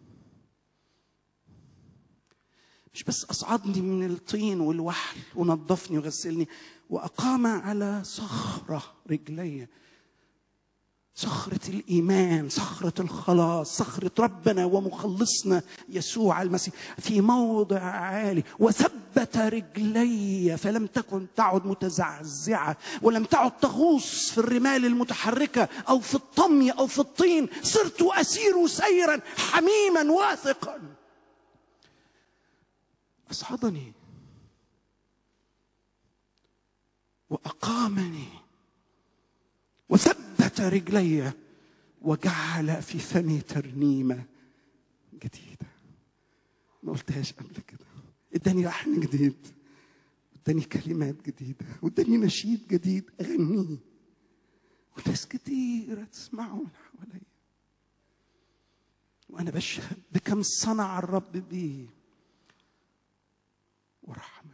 مش بس اصعدني من الطين والوحل ونظفني وغسلني واقام على صخره رجلي صخرة الإيمان صخرة الخلاص صخرة ربنا ومخلصنا يسوع المسيح في موضع عالي وثبت رجلي فلم تكن تعد متزعزعة ولم تعد تغوص في الرمال المتحركة أو في الطمي أو في الطين صرت أسير سيرا حميما واثقا أصعدني وأقامني وثبت رجلي وجعل في فمي ترنيمه جديده ما قلتهاش قبل كده اداني لحن جديد اداني كلمات جديده واداني نشيد جديد اغنيه وناس كتيره تسمعه من حواليا وانا بشهد بكم صنع الرب بي ورحمني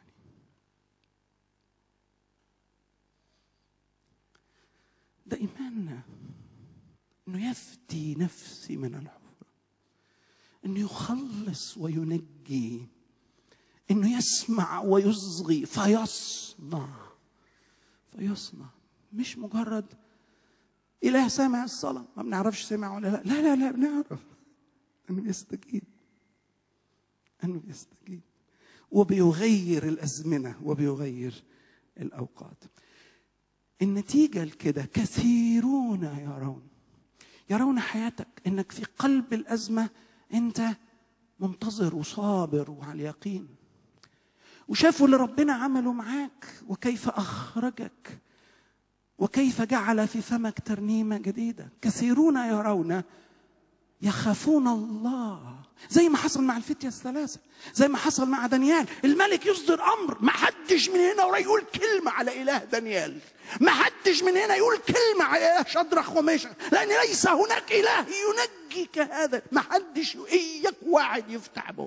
ده إيماننا إنه يفدي نفسي من الحفرة إنه يخلص وينجي إنه يسمع ويصغي فيصنع فيصنع مش مجرد إله سامع الصلاة ما بنعرفش سمع ولا لا لا لا لا بنعرف إنه بيستجيب إنه بيستجيب وبيغير الأزمنة وبيغير الأوقات النتيجة لكده كثيرون يرون يرون حياتك انك في قلب الازمة انت منتظر وصابر وعلى اليقين وشافوا اللي ربنا عمله معاك وكيف اخرجك وكيف جعل في فمك ترنيمة جديدة كثيرون يرون يخافون الله زي ما حصل مع الفتية الثلاثة زي ما حصل مع دانيال الملك يصدر أمر ما حدش من هنا ورا يقول كلمة على إله دانيال ما حدش من هنا يقول كلمة على إله شدرخ وميشخ لأن ليس هناك إله ينجي كهذا ما حدش إياك واحد يفتح بقه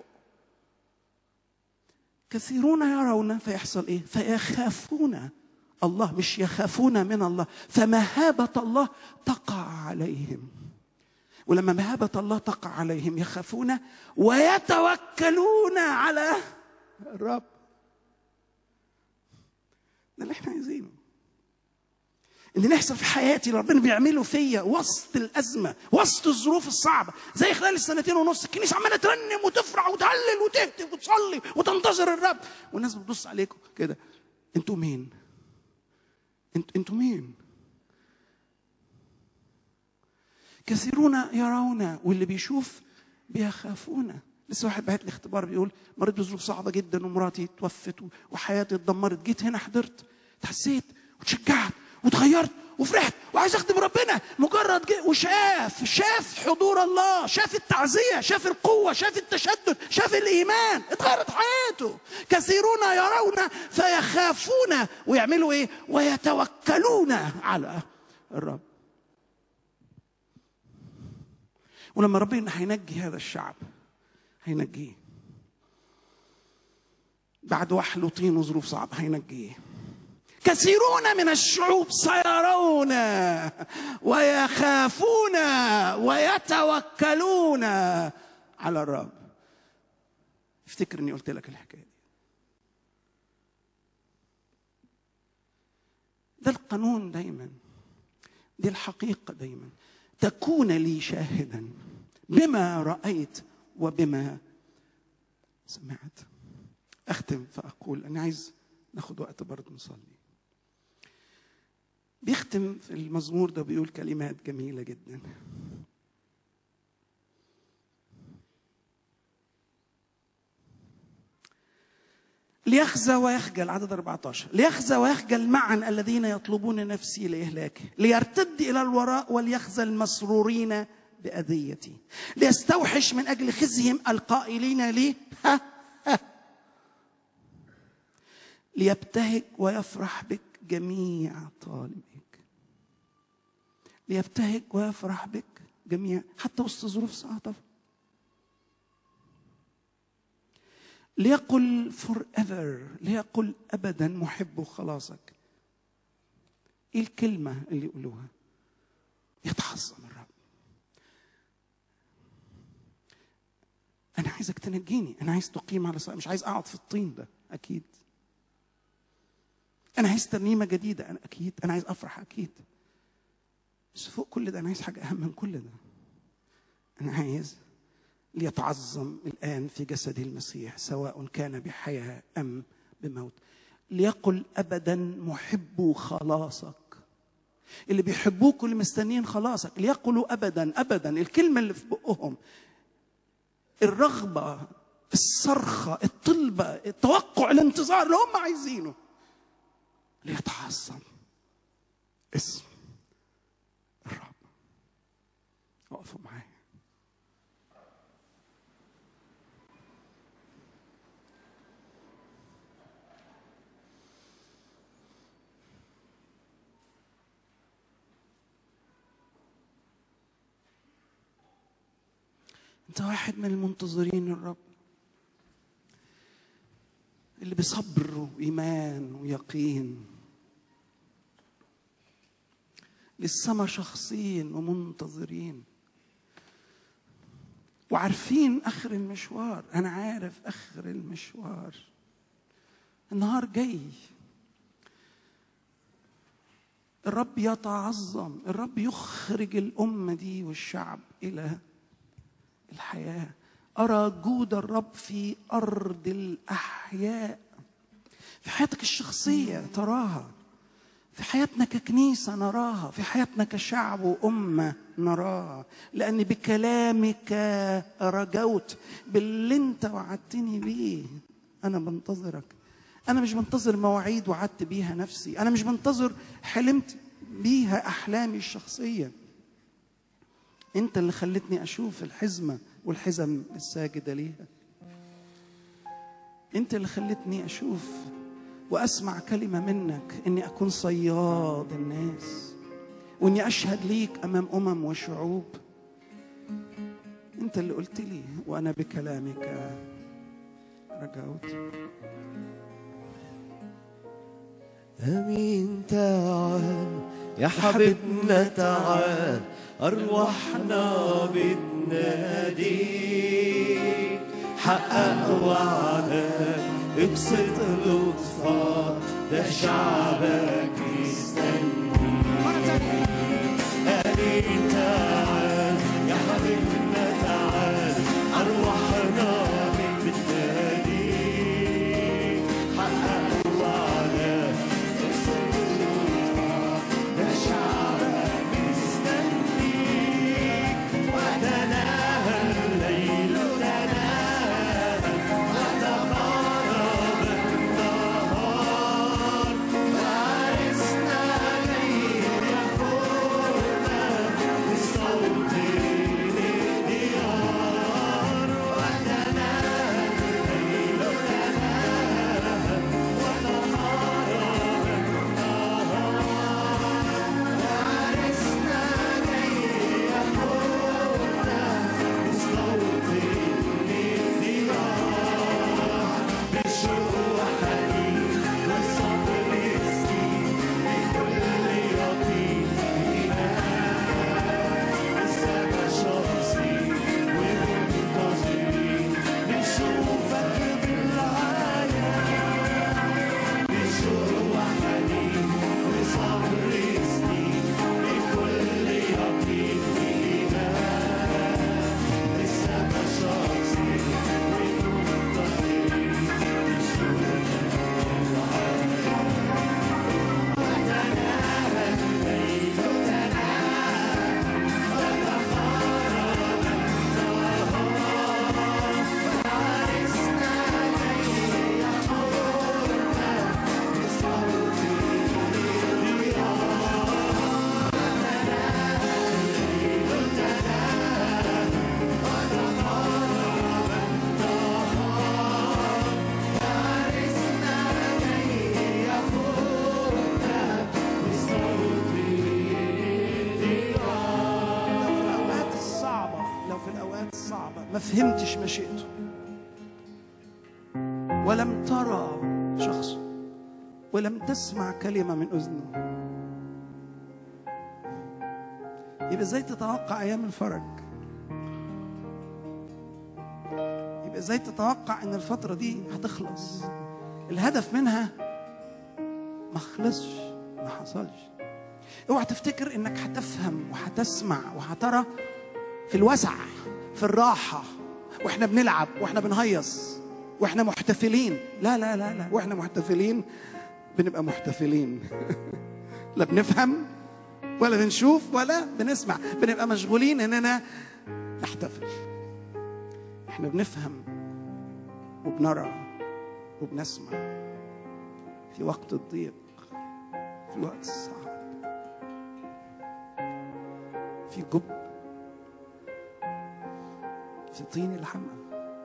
كثيرون يرون فيحصل إيه فيخافون الله مش يخافون من الله فمهابة الله تقع عليهم ولما مهابة الله تقع عليهم يخافون ويتوكلون على الرب ده اللي احنا عايزينه ان نحصل في حياتي اللي ربنا بيعمله فيا وسط الازمه وسط الظروف الصعبه زي خلال السنتين ونص الكنيسه عماله ترنم وتفرح وتهلل وتهتف وتصلي وتنتظر الرب والناس بتبص عليكم كده انتوا مين؟ انتوا انتوا مين؟ كثيرون يرون واللي بيشوف بيخافون لسه واحد بعت لي اختبار بيقول مريت بظروف صعبه جدا ومراتي توفت وحياتي اتدمرت جيت هنا حضرت اتحسيت وتشجعت وتغيرت وفرحت وعايز اخدم ربنا مجرد جه وشاف شاف حضور الله شاف التعزيه شاف القوه شاف التشدد شاف الايمان اتغيرت حياته كثيرون يرون فيخافون ويعملوا ايه ويتوكلون على الرب ولما ربنا هينجي هذا الشعب هينجيه بعد وحل وطين وظروف صعبة هينجيه كثيرون من الشعوب سيرون ويخافون ويتوكلون على الرب افتكر اني قلت لك الحكايه دي ده القانون دايما دي الحقيقه دايما تكون لي شاهدا بما رايت وبما سمعت اختم فاقول انا عايز ناخد وقت برضه نصلي بيختم في المزمور ده بيقول كلمات جميله جدا ليخزى ويخجل عدد 14 ليخزى ويخجل معا الذين يطلبون نفسي لإهلاكه ليرتد إلى الوراء وليخزى المسرورين بأذيتي ليستوحش من أجل خزيهم القائلين لي ها ها ليبتهج ويفرح بك جميع طالبك ليبتهج ويفرح بك جميع حتى وسط ظروف صعبة ليقل forever ليقل ابدا محب خلاصك ايه الكلمه اللي يقولوها يتعظم الرب انا عايزك تنجيني انا عايز تقيم على صلاة. مش عايز اقعد في الطين ده اكيد انا عايز ترنيمه جديده انا اكيد انا عايز افرح اكيد بس فوق كل ده انا عايز حاجه اهم من كل ده انا عايز ليتعظم الآن في جسد المسيح سواء كان بحياة أم بموت ليقل أبدا محب خلاصك اللي بيحبوك واللي مستنيين خلاصك ليقولوا أبدا أبدا الكلمة اللي في بقهم الرغبة الصرخة الطلبة التوقع الانتظار اللي هم عايزينه ليتعظم اسم الرب وقفوا معايا انت واحد من المنتظرين الرب اللي بصبر وايمان ويقين للسما شخصين ومنتظرين وعارفين اخر المشوار انا عارف اخر المشوار النهار جاي الرب يتعظم الرب يخرج الامه دي والشعب الى الحياة أرى جود الرب في أرض الأحياء في حياتك الشخصية تراها في حياتنا ككنيسة نراها في حياتنا كشعب وأمة نراها لأن بكلامك رجوت باللي أنت وعدتني بيه أنا بنتظرك أنا مش بنتظر مواعيد وعدت بيها نفسي أنا مش بنتظر حلمت بيها أحلامي الشخصية انت اللي خلتني اشوف الحزمه والحزم الساجده ليها انت اللي خلتني اشوف واسمع كلمه منك اني اكون صياد الناس واني اشهد ليك امام امم وشعوب انت اللي قلت لي وانا بكلامك رجوت امين تعال يا حبيبنا تعال ارواحنا بتناديك حقق وعدك ابسط لطفك ده شعبك يستنيك ما فهمتش مشيئته ولم ترى شخصه ولم تسمع كلمة من أذنه يبقى ازاي تتوقع أيام الفرج يبقى ازاي تتوقع ان الفترة دي هتخلص الهدف منها ما خلصش ما حصلش اوعى تفتكر انك هتفهم وهتسمع وهترى في الوسع في الراحة واحنا بنلعب واحنا بنهيص واحنا محتفلين لا لا لا لا واحنا محتفلين بنبقى محتفلين لا بنفهم ولا بنشوف ولا بنسمع بنبقى مشغولين اننا نحتفل احنا بنفهم وبنرى وبنسمع في وقت الضيق في الوقت الصعب في جب في طين الحمى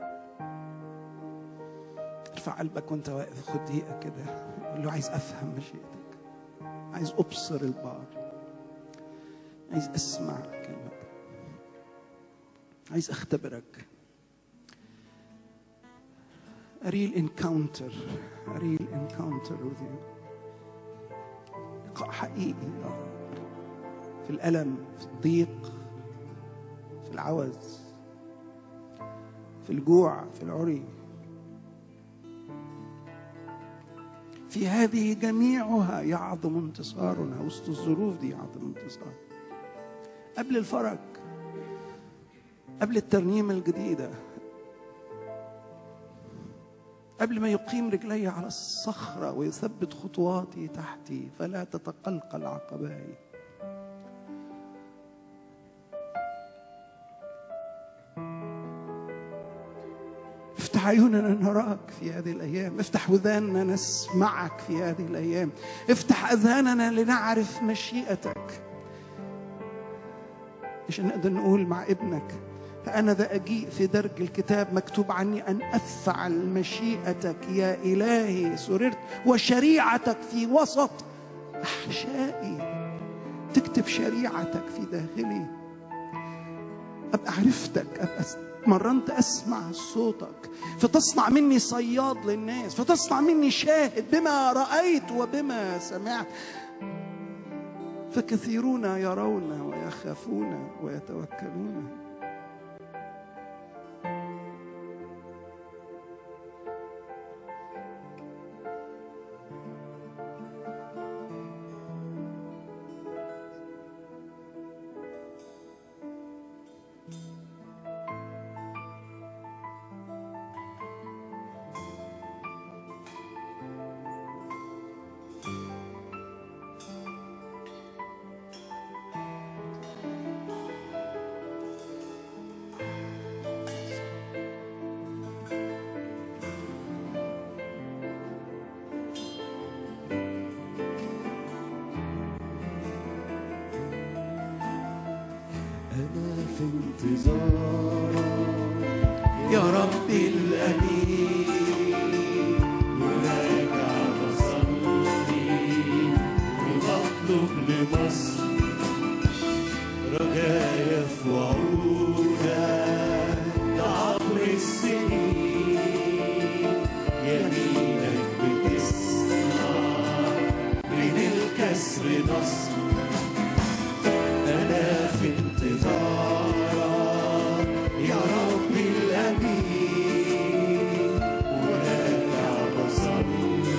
ارفع قلبك وانت واقف خد دقيقة كده قول له عايز افهم مشيئتك عايز ابصر البار عايز اسمع كلمتك عايز اختبرك a real encounter a real encounter with you لقاء حقيقي يا رب في الألم في الضيق في العوز في الجوع في العري في هذه جميعها يعظم انتصارنا وسط الظروف دي يعظم انتصار قبل الفرج قبل الترنيمة الجديدة قبل ما يقيم رجلي على الصخرة ويثبت خطواتي تحتي فلا تتقلقل عقباي افتح عيوننا نراك في هذه الأيام افتح وذاننا نسمعك في هذه الأيام افتح أذهاننا لنعرف مشيئتك عشان نقدر نقول مع ابنك فأنا ذا أجيء في درج الكتاب مكتوب عني أن أفعل مشيئتك يا إلهي سررت وشريعتك في وسط أحشائي تكتب شريعتك في داخلي أبقى عرفتك أبقى مرنت أسمع صوتك فتصنع مني صياد للناس فتصنع مني شاهد بما رأيت وبما سمعت فكثيرون يرون ويخافون ويتوكلون أنا في انتظارك يا ربي الأمين وراجع بصلي وبطلب لمصر رجايا في وعودك ده عبر السنين يمينك بتصنع من الكسر نصر أنا في انتظارك يا ربي الأمين وراجع بصلي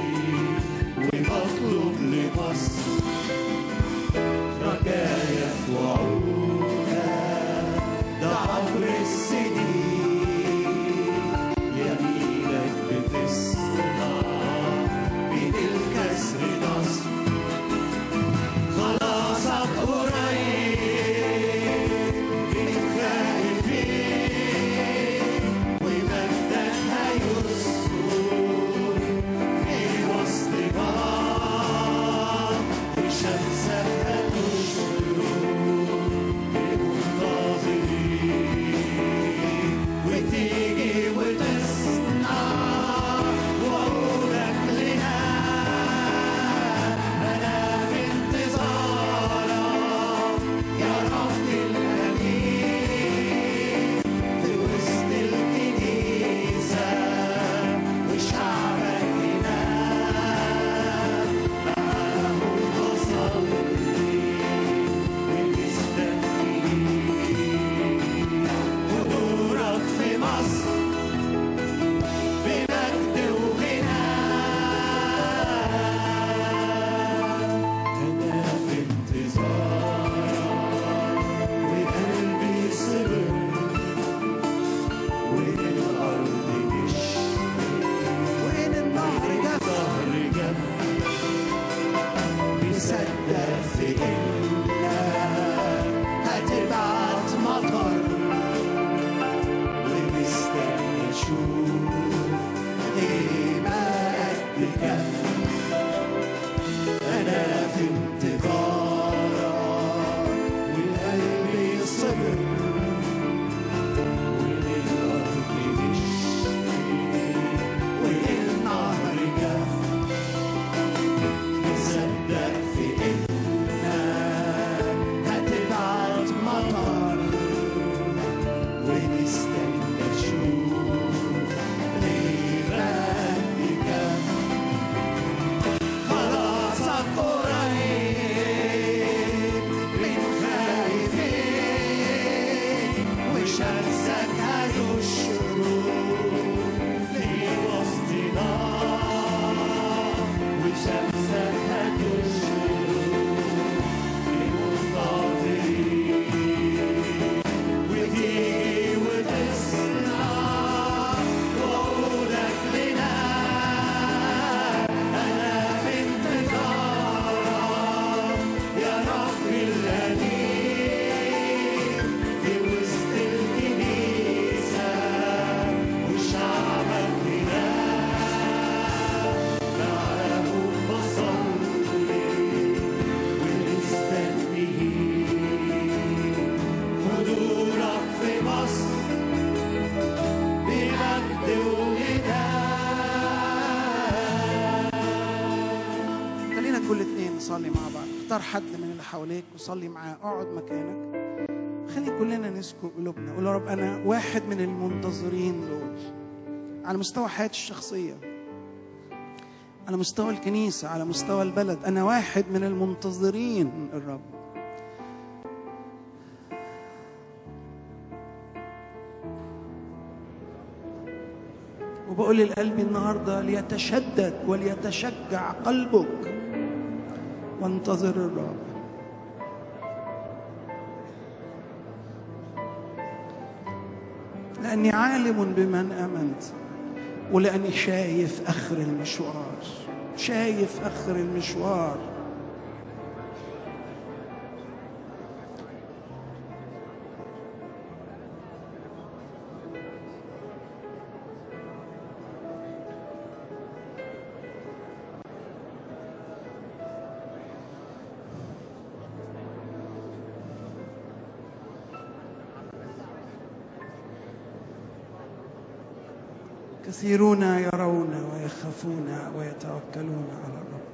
وبطلب لمصر رجايا في وعودك ده عبر السنين يمينك بتصنع من الكسر نصر اختار حد من اللي حواليك وصلي معاه اقعد مكانك خلي كلنا نسكب قلوبنا قول يا رب انا واحد من المنتظرين دول على مستوى حياتي الشخصيه على مستوى الكنيسه على مستوى البلد انا واحد من المنتظرين الرب وبقول لقلبي النهارده ليتشدد وليتشجع قلبك وانتظر الرب لاني عالم بمن امنت ولاني شايف اخر المشوار شايف اخر المشوار كثيرون يرون ويخافون ويتوكلون على الرب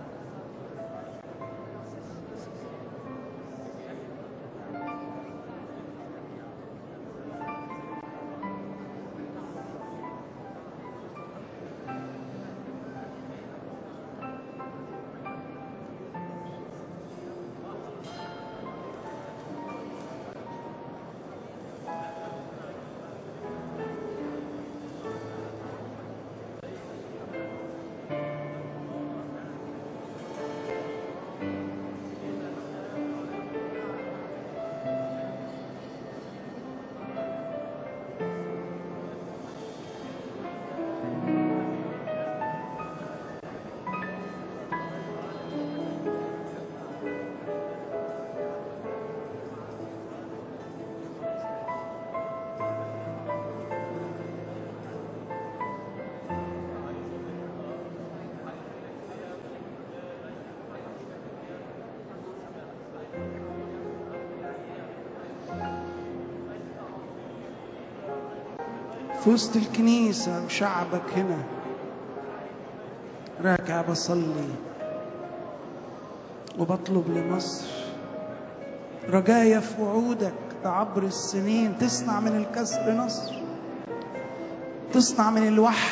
في وسط الكنيسة وشعبك هنا راكع بصلي وبطلب لمصر رجايا في وعودك عبر السنين تصنع من الكسر نصر تصنع من الوحل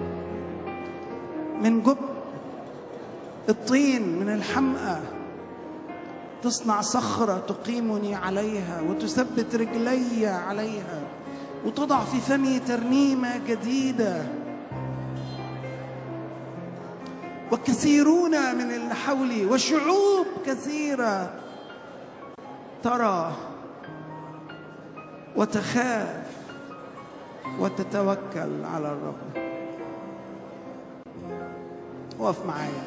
من جب الطين من الحمقى تصنع صخرة تقيمني عليها وتثبت رجلي عليها وتضع في فمي ترنيمة جديدة وكثيرون من اللي حولي وشعوب كثيرة ترى وتخاف وتتوكل على الرب وقف معايا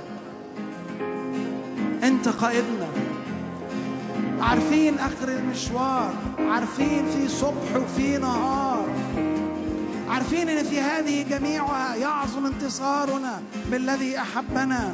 انت قائدنا عارفين اخر المشوار عارفين في صبح وفي نهار عارفين ان في هذه جميعها يعظم انتصارنا بالذي احبنا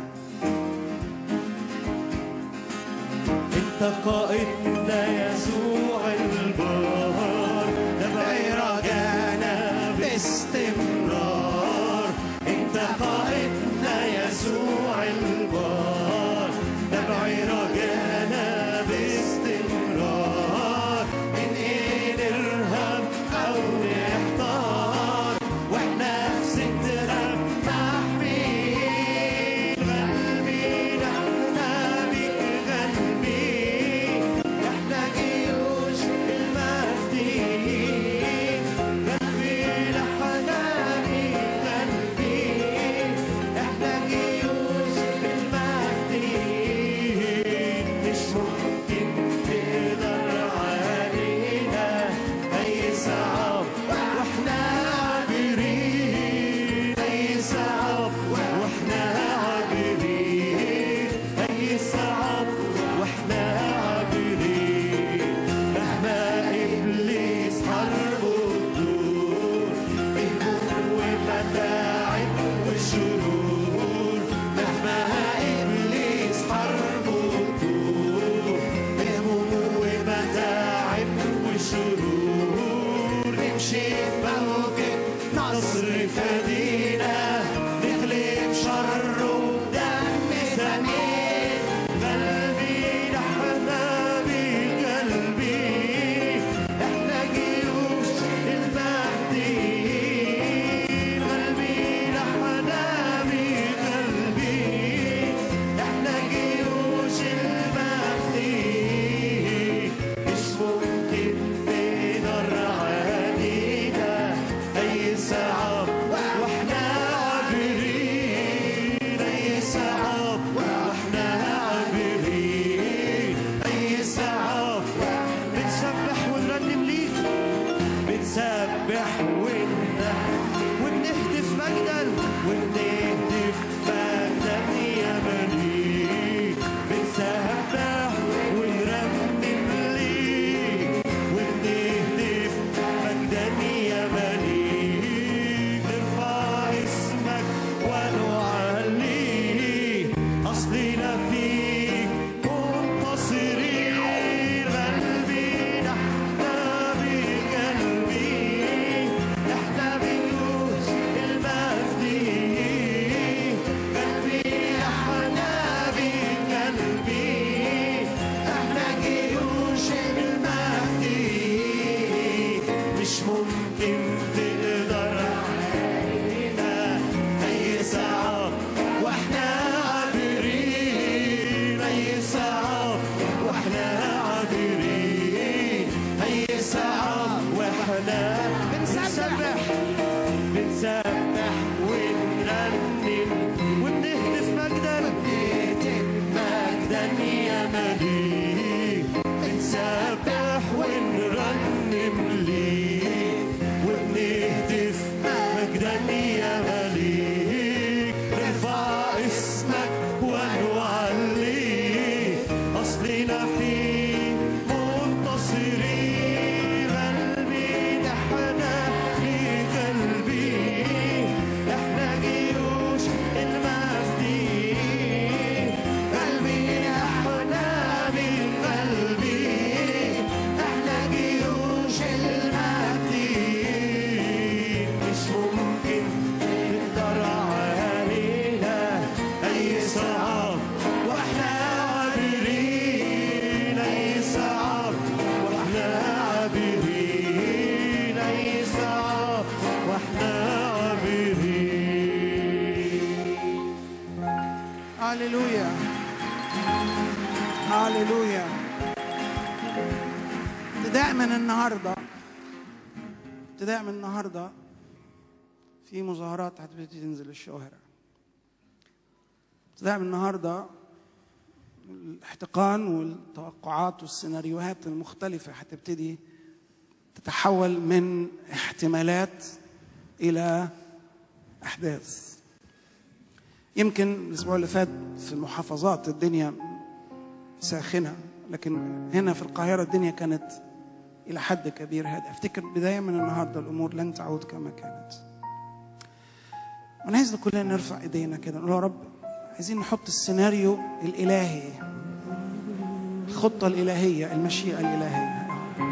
انت قائدنا يسوع البار نبعي رجانا باستمرار انت قائدنا يسوع البار نبعي رجانا باستمرار من ايد ارهاب او نحتار واحنا في سترك محمين قلبي نحنا بك قلبي احنا جيل بنسبح ونهتف ونهتف مجدا ونهتف مجدا يا مليك بنسبح ونرنم ليك ونهتف مجدا يا مليك نرفع اسمك ونعليك أصلنا فيك منتصرين قلبي احنا بقلبي احنا بجيوش المفديين قلبي احنا بقلبي احنا جيوش المفديين مش ممكن تقدر علينا اي صعب واحنا عابرين اي صعب واحنا عابرين اي صعب واحنا بنسبح بنسبح ونرنم ونهتف مجدا مجدا يا مليك بنسبح ونرنم ليك وبنهتف مجدا يا مليك نرفع اسمك ونعليك اصلنا فيك منتصرين قلبي احنا في قلبي احنا جيوش المفديين قلبي احنا من قلبي احنا جيوش المفديين مش ممكن تقدر علينا اي صعب واحنا عابرين اي صعب واحنا عابرين اي صعب واحنا عابرين هللويا هللويا ابتداء من النهارده ابتداء من النهارده في مظاهرات هتبتدي تنزل الشوارع ابتداء من النهارده الاحتقان والتوقعات والسيناريوهات المختلفة هتبتدي تتحول من احتمالات إلى أحداث يمكن الأسبوع اللي فات في المحافظات الدنيا ساخنة لكن هنا في القاهرة الدنيا كانت إلى حد كبير هادئ أفتكر بداية من النهاردة الأمور لن تعود كما كانت أنا عايز كلنا نرفع إيدينا كده نقول يا رب عايزين نحط السيناريو الإلهي الخطة الإلهية المشيئة الإلهية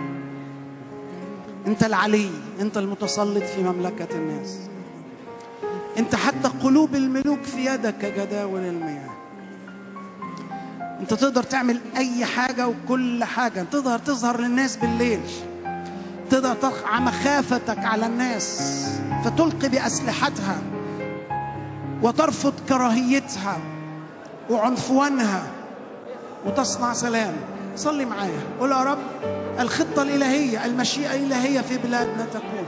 أنت العلي أنت المتسلط في مملكة الناس أنت حتى قلوب الملوك في يدك كجداول المياه أنت تقدر تعمل أي حاجة وكل حاجة تقدر تظهر للناس بالليل تقدر تقع مخافتك على الناس فتلقي بأسلحتها وترفض كراهيتها وعنفوانها وتصنع سلام صلي معايا قول يا رب الخطة الإلهية المشيئة الإلهية في بلادنا تكون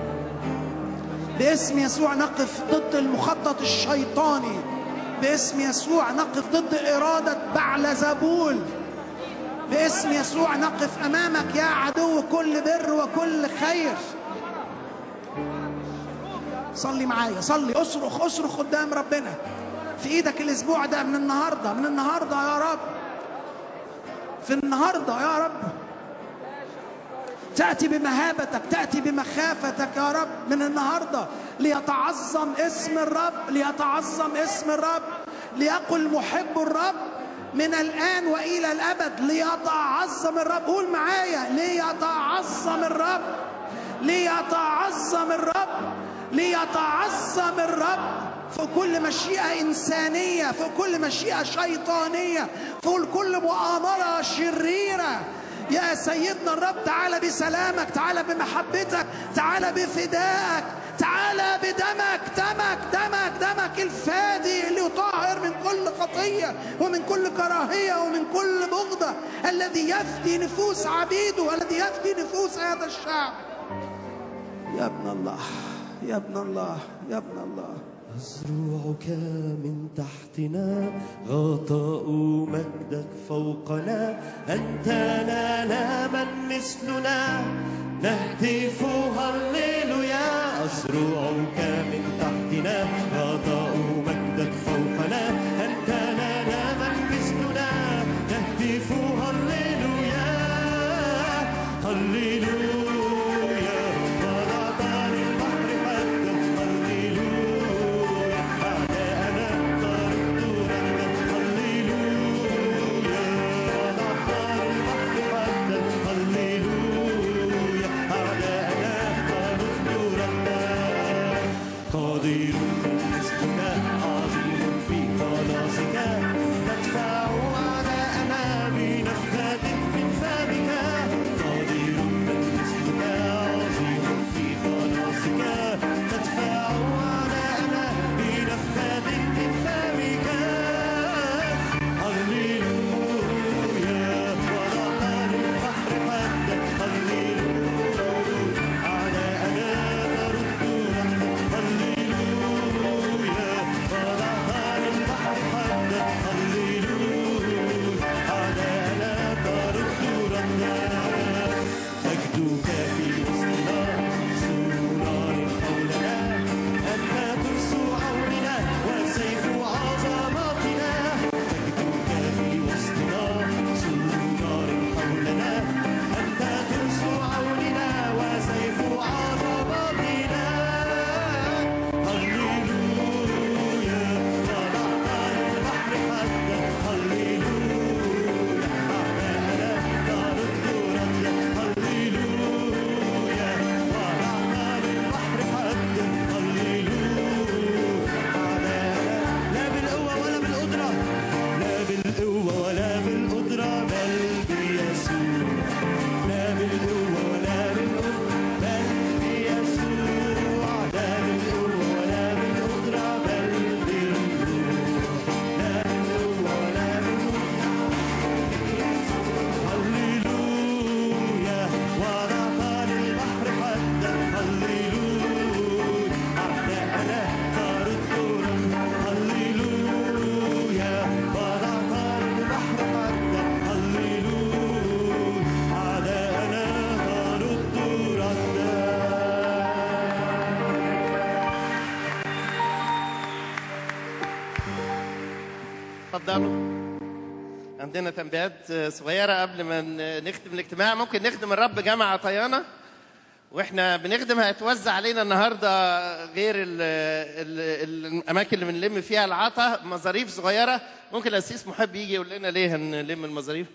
باسم يسوع نقف ضد المخطط الشيطاني باسم يسوع نقف ضد إرادة بعلزبول باسم يسوع نقف أمامك يا عدو كل بر وكل خير صلي معايا صلي اصرخ اصرخ قدام ربنا في ايدك الاسبوع ده من النهارده من النهارده يا رب في النهارده يا رب تأتي بمهابتك تأتي بمخافتك يا رب من النهاردة ليتعظم اسم الرب ليتعظم اسم الرب ليقل محب الرب من الآن وإلى الأبد ليتعظم الرب قول معايا ليتعظم الرب ليتعظم الرب ليتعظم الرب في كل مشيئة إنسانية في كل مشيئة شيطانية في كل مؤامرة شريرة يا سيدنا الرب تعالى بسلامك تعالى بمحبتك تعالى بفدائك تعالى بدمك دمك دمك دمك الفادي اللي يطهر من كل خطية ومن كل كراهية ومن كل بغضة الذي يفدي نفوس عبيده الذي يفدي نفوس هذا الشعب يا ابن الله يا ابن الله يا ابن الله مزروعك من تحتنا غطاء مجدك فوقنا أنت لنا من مثلنا نهتف هللويا أزروعك من تحتنا غطاء مجدك فوقنا أنت لنا من مثلنا نهتف هللويا هللويا وضعت للبحر حدا هللويا أعداءنا طردوا ردا هللويا وضعت للبحر حدا هللويا أعداءنا طردوا ردا قدير مثلك عظيم في خلاصك تدفع أعداءنا بنفخة من فمك قدير مثلك عظيم في خلاصك تدفع أعداءنا بنفخة من فمك هللويا وضعت للبحر حدا هللويا أعداءنا ترد رحمة هللويا وضعت للبحر حدا هللويا أعداءنا ترد رحمة مجدك في وسطنا سرور حولنا أنت ترس عوننا وسيف عظماتنا مجدك في وسطنا سرور حولنا أنت ترس عوننا وسيف عظماتنا هللويا وضعت للبحر حدا هللويا أعداءنا ترد ردا هللويا وضعت للبحر حدا هللويا أعداءنا لا بالقوة ولا بالقدرة لا بالقوة ولا بالقدرة بل بيسوع لا بالقوة ولا بالقدرة بل بيسوع لا بالقوة ولا بالقدرة بل بالروح لا بالقوة ولا هللويا وضعت للبحر حدا هللويا أعداءنا ترد هللويا وضعت للبحر حدا هللويا أعداءنا ترد ردا اتفضلوا عندنا تنبيهات صغيرة قبل ما ن- نختم الاجتماع ممكن نخدم الرب جمع عطايانا واحنا بنخدم هيتوزع علينا النهارده غير ال ال الاماكن اللي بنلم فيها العطا مظاريف صغيره ممكن الاسيس محب يجي يقول لنا ليه هنلم المظاريف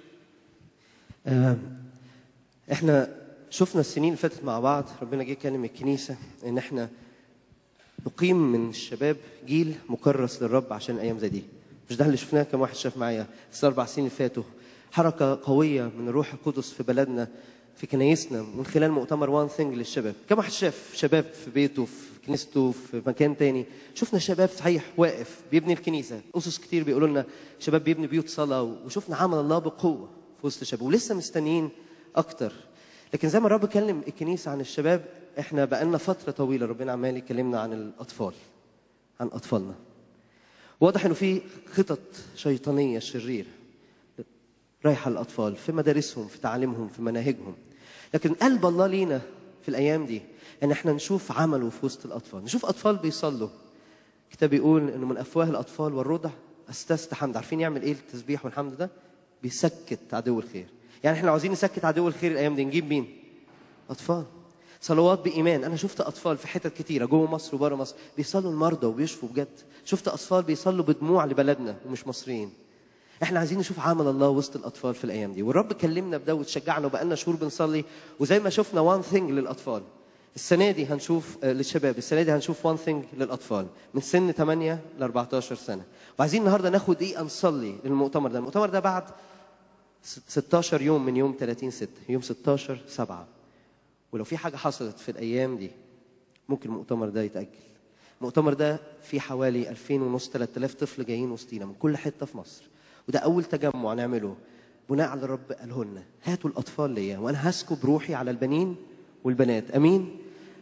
آه، احنا شفنا السنين اللي فاتت مع بعض ربنا جه كلم الكنيسه ان احنا نقيم من الشباب جيل مكرس للرب عشان ايام زي دي مش ده اللي شفناه كم واحد شاف معايا الاربع سنين اللي فاتوا حركه قويه من الروح القدس في بلدنا في كنايسنا من خلال مؤتمر وان ثينج للشباب كم واحد شاف شباب في بيته في كنيسته في مكان تاني شفنا شباب صحيح واقف بيبني الكنيسه اسس كتير بيقولوا لنا شباب بيبني بيوت صلاه وشفنا عمل الله بقوه في وسط الشباب ولسه مستنيين اكتر لكن زي ما الرب كلم الكنيسه عن الشباب احنا بقالنا فتره طويله ربنا عمال يكلمنا عن الاطفال عن اطفالنا واضح انه في خطط شيطانيه شريره رايحه للاطفال في مدارسهم في تعليمهم في مناهجهم لكن قلب الله لينا في الايام دي ان احنا نشوف عمله في وسط الاطفال نشوف اطفال بيصلوا الكتاب بيقول انه من افواه الاطفال والرضع استست حمد عارفين يعمل ايه التسبيح والحمد ده بيسكت عدو الخير يعني احنا لو عايزين نسكت عدو الخير الايام دي نجيب مين اطفال صلوات بايمان انا شفت اطفال في حتت كتيره جوه مصر وبره مصر بيصلوا المرضى وبيشفوا بجد شفت اطفال بيصلوا بدموع لبلدنا ومش مصريين احنا عايزين نشوف عمل الله وسط الاطفال في الايام دي والرب كلمنا بده وتشجعنا وبقالنا شهور بنصلي وزي ما شفنا وان ثينج للاطفال السنه دي هنشوف آه، للشباب السنه دي هنشوف وان ثينج للاطفال من سن 8 ل 14 سنه وعايزين النهارده ناخد دقيقه نصلي للمؤتمر ده المؤتمر ده بعد ست- 16 يوم من يوم 30 6 يوم 16 7 ولو في حاجه حصلت في الايام دي ممكن المؤتمر ده يتاجل المؤتمر ده فيه حوالي 2000 ونص 3000 طفل جايين وسطينا من كل حته في مصر وده اول تجمع نعمله بناء على الرب قاله لنا هاتوا الاطفال ليا وانا هسكب روحي على البنين والبنات امين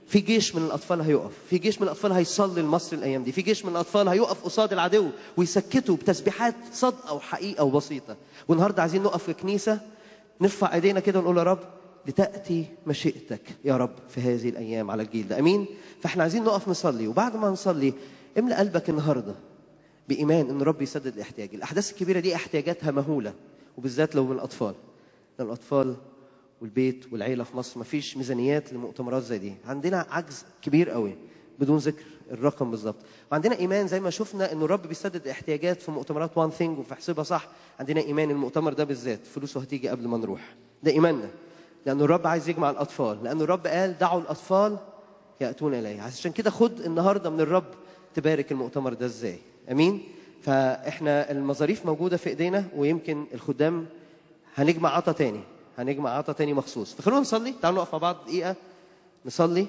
في جيش من الاطفال هيقف في جيش من الاطفال هيصلي لمصر الايام دي في جيش من الاطفال هيقف قصاد العدو ويسكته بتسبيحات صدقه وحقيقه وبسيطه والنهارده عايزين نقف في كنيسه نرفع ايدينا كده ونقول يا رب لتاتي مشيئتك يا رب في هذه الايام على الجيل ده امين فاحنا عايزين نقف نصلي وبعد ما نصلي املأ قلبك النهارده بايمان ان رب يسدد الاحتياج الاحداث الكبيره دي احتياجاتها مهوله وبالذات لو من الاطفال لأن الاطفال والبيت والعيله في مصر مفيش ميزانيات لمؤتمرات زي دي عندنا عجز كبير قوي بدون ذكر الرقم بالظبط وعندنا ايمان زي ما شفنا انه الرب بيسدد الاحتياجات في مؤتمرات وان ثينج وفي حسبها صح عندنا ايمان المؤتمر ده بالذات فلوسه هتيجي قبل ما نروح ده ايماننا لأن الرب عايز يجمع الأطفال لأن الرب قال دعوا الأطفال يأتون إلي عشان كده خد النهاردة من الرب تبارك المؤتمر ده إزاي أمين فإحنا المظاريف موجودة في إيدينا ويمكن الخدام هنجمع عطا تاني هنجمع عطا تاني مخصوص فخلونا نصلي تعالوا نقف مع بعض دقيقة نصلي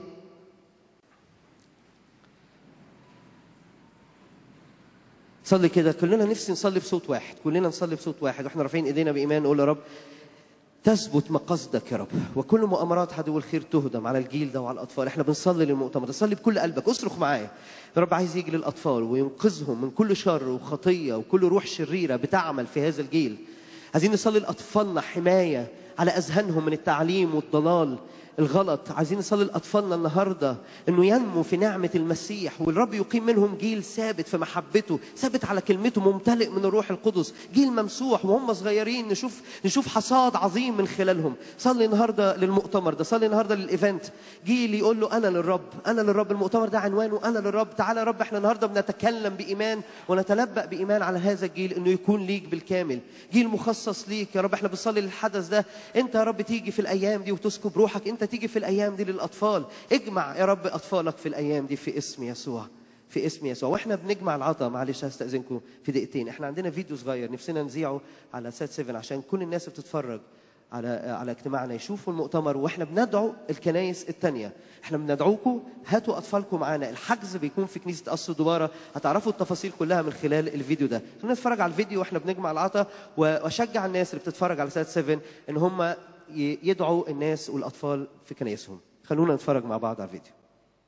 صلي كده كلنا نفسي نصلي بصوت واحد كلنا نصلي بصوت واحد واحنا رافعين ايدينا بايمان نقول يا رب تثبت مقاصدك يا رب وكل مؤامرات عدو الخير تهدم على الجيل ده وعلى الاطفال احنا بنصلي للمؤتمر ده صلي بكل قلبك اصرخ معايا يا رب عايز يجي للاطفال وينقذهم من كل شر وخطيه وكل روح شريره بتعمل في هذا الجيل عايزين نصلي لاطفالنا حمايه على اذهانهم من التعليم والضلال الغلط عايزين نصلي لاطفالنا النهارده انه ينمو في نعمه المسيح والرب يقيم منهم جيل ثابت في محبته ثابت على كلمته ممتلئ من الروح القدس جيل ممسوح وهم صغيرين نشوف نشوف حصاد عظيم من خلالهم صلي النهارده للمؤتمر ده صلي النهارده للايفنت جيل يقول له انا للرب انا للرب المؤتمر ده عنوانه انا للرب تعالى يا رب احنا النهارده بنتكلم بايمان ونتلبأ بايمان على هذا الجيل انه يكون ليك بالكامل جيل مخصص ليك يا رب احنا بنصلي للحدث ده انت يا رب تيجي في الايام دي وتسكب روحك انت تيجي في الايام دي للاطفال اجمع يا رب اطفالك في الايام دي في اسم يسوع في اسم يسوع واحنا بنجمع العطا معلش هستاذنكم في دقيقتين احنا عندنا فيديو صغير نفسنا نذيعه على سات 7 عشان كل الناس اللي بتتفرج على على اجتماعنا يشوفوا المؤتمر واحنا بندعو الكنايس التانية احنا بندعوكم هاتوا اطفالكم معانا الحجز بيكون في كنيسه قصر دباره هتعرفوا التفاصيل كلها من خلال الفيديو ده خلينا نتفرج على الفيديو واحنا بنجمع العطا واشجع الناس اللي بتتفرج على سات 7 ان هم ي- يدعوا الناس والاطفال في كنايسهم خلونا نتفرج مع بعض على الفيديو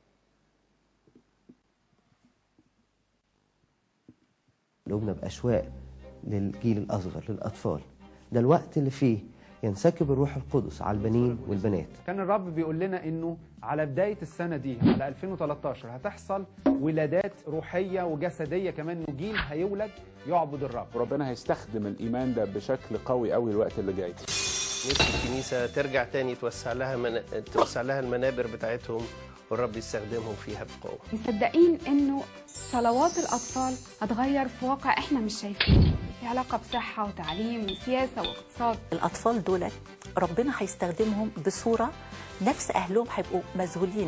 قلوبنا بأشواق للجيل الأصغر للأطفال ده الوقت اللي فيه ينسكب الروح القدس على البنين والبنات كان الرب بيقول لنا انه على بدايه السنه دي على 2013 هتحصل ولادات روحيه وجسديه كمان انه جيل هيولد يعبد الرب ربنا هيستخدم الايمان ده بشكل قوي قوي الوقت اللي جاي نفسي الكنيسه ترجع تاني توسع لها من... توسع لها المنابر بتاعتهم والرب يستخدمهم فيها بقوه مصدقين انه صلوات الاطفال هتغير في واقع احنا مش شايفينه في علاقه بصحه وتعليم وسياسه واقتصاد الأطفال دول ربنا هيستخدمهم بصورة نفس أهلهم هيبقوا مذهولين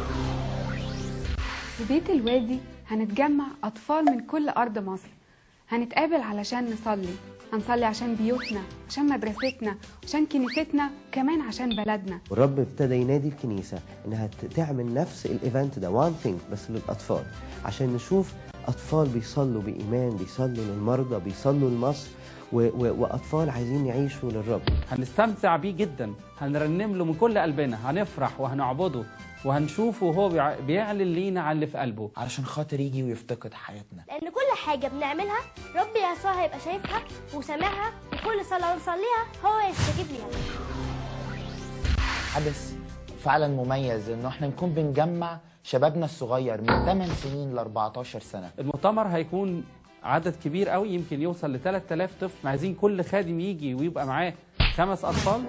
في بيت الوادي هنتجمع اطفال من كل ارض مصر هنتقابل علشان نصلي هنصلي عشان بيوتنا عشان مدرستنا عشان كنيستنا كمان عشان بلدنا والرب ابتدى ينادي الكنيسة إنها ت- تعمل نفس الإيفنت ده وان ثينج بس للأطفال عشان نشوف أطفال بيصلوا بإيمان بيصلوا للمرضى بيصلوا لمصر و- و- وأطفال عايزين يعيشوا للرب هنستمتع بيه جدا هنرنم له من كل قلبنا هنفرح وهنعبده وهنشوفه وهو بيع- بيعلن لينا عن اللي في قلبه علشان خاطر يجي ويفتقد حياتنا لأن كل حاجة بنعملها رب يسوع هيبقى شايفها وسامعها وكل صلاة نصليها هو يستجيب ليها حدث فعلا مميز انه احنا نكون بنجمع شبابنا الصغير من 8 سنين ل 14 سنه المؤتمر هيكون عدد كبير قوي يمكن يوصل ل 3000 طفل عايزين كل خادم يجي ويبقى معاه خمس اطفال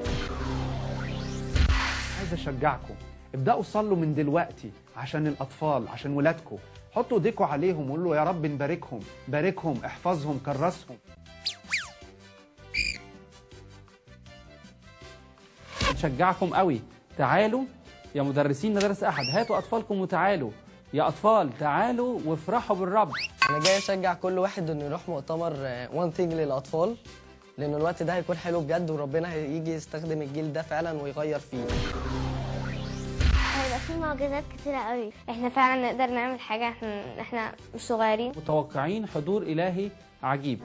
عايز اشجعكم ابداوا صلوا من دلوقتي عشان الاطفال عشان ولادكم حطوا ايديكم عليهم وقولوا له يا رب نباركهم باركهم احفظهم كرسهم نشجعكم قوي تعالوا يا مدرسين مدارس احد هاتوا اطفالكم وتعالوا يا اطفال تعالوا وافرحوا بالرب انا جاي اشجع كل واحد انه يروح مؤتمر وان ثينج للاطفال لان الوقت ده هيكون حلو بجد وربنا هيجي يستخدم الجيل ده فعلا ويغير فيه هيبقى في معجزات كتيرة قوي احنا فعلا نقدر نعمل حاجة احنا, احنا مش صغيرين متوقعين حضور الهي عجيب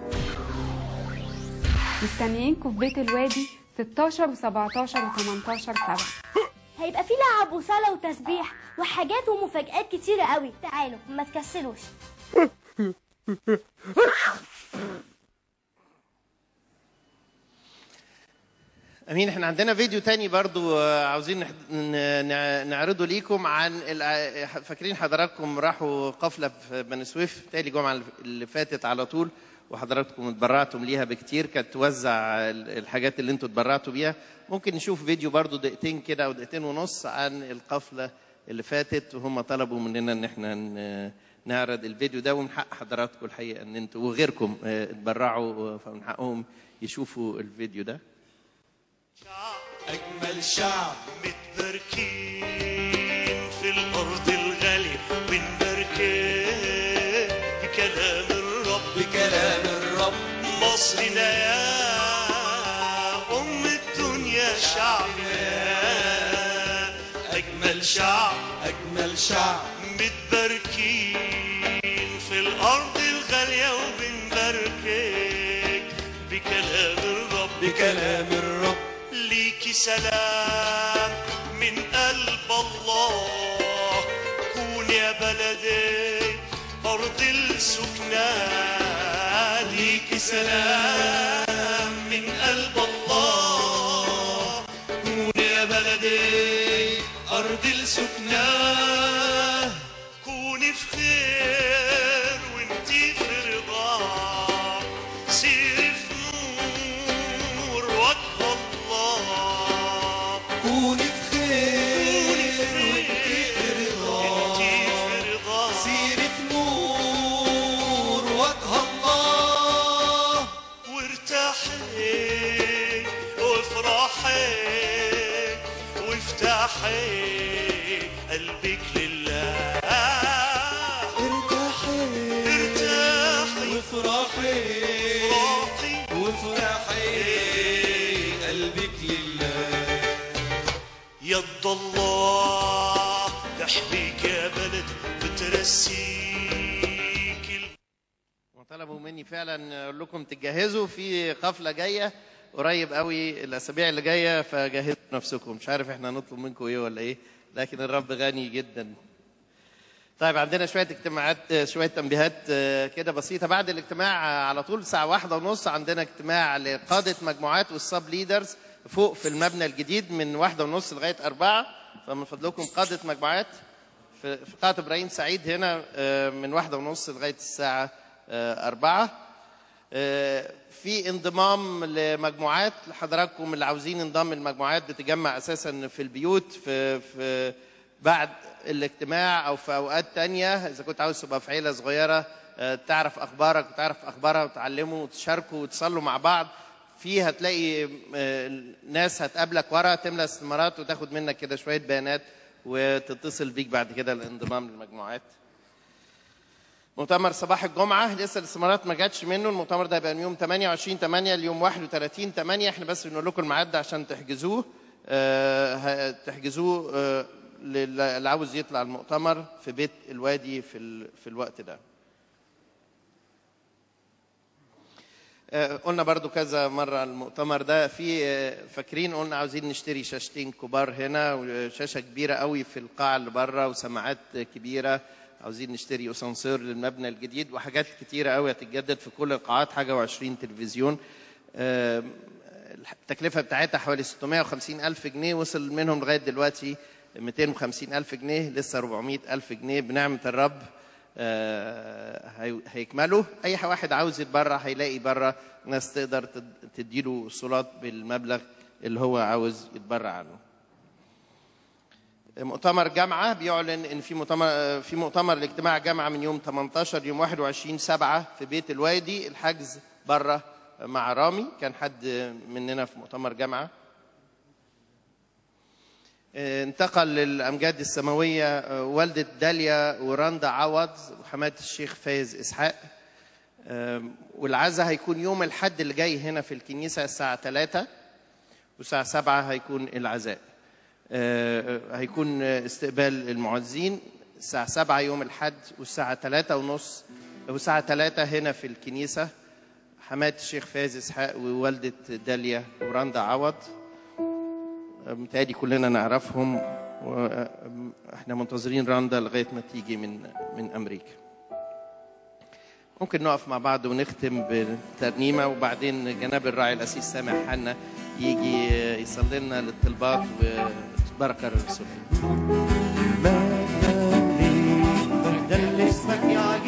مستنيينكم في بيت الوادي 16 و17 و18 7 هيبقى في لعب وصلاة وتسبيح وحاجات ومفاجآت كتيرة قوي تعالوا ما تكسلوش امين احنا عندنا فيديو تاني برضو آه، عاوزين نح- ن- نع- نعرضه ليكم عن الع- فاكرين حضراتكم راحوا قفله في بني سويف تاني الجمعه اللي فاتت على طول وحضراتكم اتبرعتم ليها بكتير كانت توزع ال- الحاجات اللي انتوا اتبرعتوا بيها ممكن نشوف فيديو برضو دقيقتين كده او دقيقتين ونص عن القفله اللي فاتت وهم طلبوا مننا ان احنا ن- نعرض الفيديو ده ومن حق حضراتكم الحقيقه ان انتوا وغيركم آه، اتبرعوا فمن حقهم يشوفوا الفيديو ده أجمل شعب متباركين في الأرض الغالية بنباركين بكلام الرب بكلام الرب مصرنا يا أم الدنيا شعبنا أجمل شعب أجمل شعب متباركين في الأرض الغالية وبنباركك بكلام الرب بكلام الرب ليكي سلام من قلب الله كون يا بلدي أرض السكنى ليكي سلام من قلب الله كون يا بلدي أرض السكنى كوني في خير وانتي في رضا سيري في نور وجه الله كوني في خير وانتي في رضا سيري في نور وجه الله وارتاحي وافرحي وافتحي قلبك لله ارتاحي ارتاحي وافرحي افرحي وافرحي قلبك لله يد الله تحميك يا بلد بترسيك وطلبوا مني فعلا اقول لكم تجهزوا في قفله جايه قريب قوي الاسابيع اللي جايه فجهزوا نفسكم مش عارف احنا هنطلب منكم ايه ولا ايه لكن الرب غني جدا طيب عندنا شويه اجتماعات شويه تنبيهات آه، كده بسيطه بعد الاجتماع آه، على طول الساعه واحدة ونص عندنا اجتماع لقاده مجموعات والسب ليدرز فوق في المبنى الجديد من واحدة ونص لغايه أربعة فمن فضلكم قاده مجموعات في في قاعه ابراهيم سعيد هنا آه، من واحدة ونص لغايه الساعه آه، أربعة آه، في انضمام لمجموعات لحضراتكم اللي عاوزين انضم المجموعات بتجمع اساسا في البيوت في في بعد الاجتماع او في اوقات تانية اذا كنت عاوز تبقى في عيله صغيره آه، تعرف اخبارك وتعرف اخبارها وتعلموا وتشاركوا وتصلوا مع بعض في هتلاقي آه، ناس هتقابلك ورا تملى استمارات وتاخد منك كده شويه بيانات وتتصل بيك بعد كده الانضمام للمجموعات مؤتمر صباح الجمعة لسه الاستمارات ما جاتش منه المؤتمر ده هيبقى من يوم 28 8 ليوم 31 8 احنا بس بنقول لكم الميعاد ده عشان تحجزوه آه، ه- تحجزوه آه، لل- اللي عاوز يطلع المؤتمر في بيت الوادي في ال- في الوقت ده آه، قلنا برضو كذا مرة المؤتمر ده في آه، فاكرين قلنا عاوزين نشتري شاشتين كبار هنا وشاشة كبيرة قوي في القاعة اللي بره وسماعات كبيرة عاوزين نشتري اسانسير للمبنى الجديد وحاجات كتيرة قوي هتتجدد في كل القاعات حاجة و20 تلفزيون آه، التكلفة بتاعتها حوالي 650 ألف جنيه وصل منهم لغاية دلوقتي 250 ألف جنيه لسه 400 ألف جنيه بنعمة الرب آه، هي- هيكملوا اي واحد عاوز يتبرع هيلاقي بره ناس تقدر تد- تديله صولات بالمبلغ اللي هو عاوز يتبرع عنه مؤتمر جامعه بيعلن ان في مؤتمر في مؤتمر لاجتماع جامعه من يوم 18 يوم 21 7 في بيت الوادي الحجز بره مع رامي كان حد مننا في مؤتمر جامعه انتقل للأمجاد السماوية والدة داليا وراندا عوض وحماة الشيخ فايز إسحاق أم، والعزاء هيكون يوم الحد اللي جاي هنا في الكنيسة الساعة 3 والساعة 7 هيكون العزاء أه، هيكون استقبال المعزين الساعة 7 يوم الحد والساعة 3 ونص والساعة 3 هنا في الكنيسة حماة الشيخ فايز إسحاق ووالدة داليا وراندا عوض متهيألي كلنا نعرفهم واحنا منتظرين راندا لغايه ما تيجي من من امريكا ممكن نقف مع بعض ونختم بالترنيمه وبعدين جناب الراعي الاسيس سامح حنا يجي يصلي لنا للطلبات وبركه الرسول مجدا لاسمك يا عجيب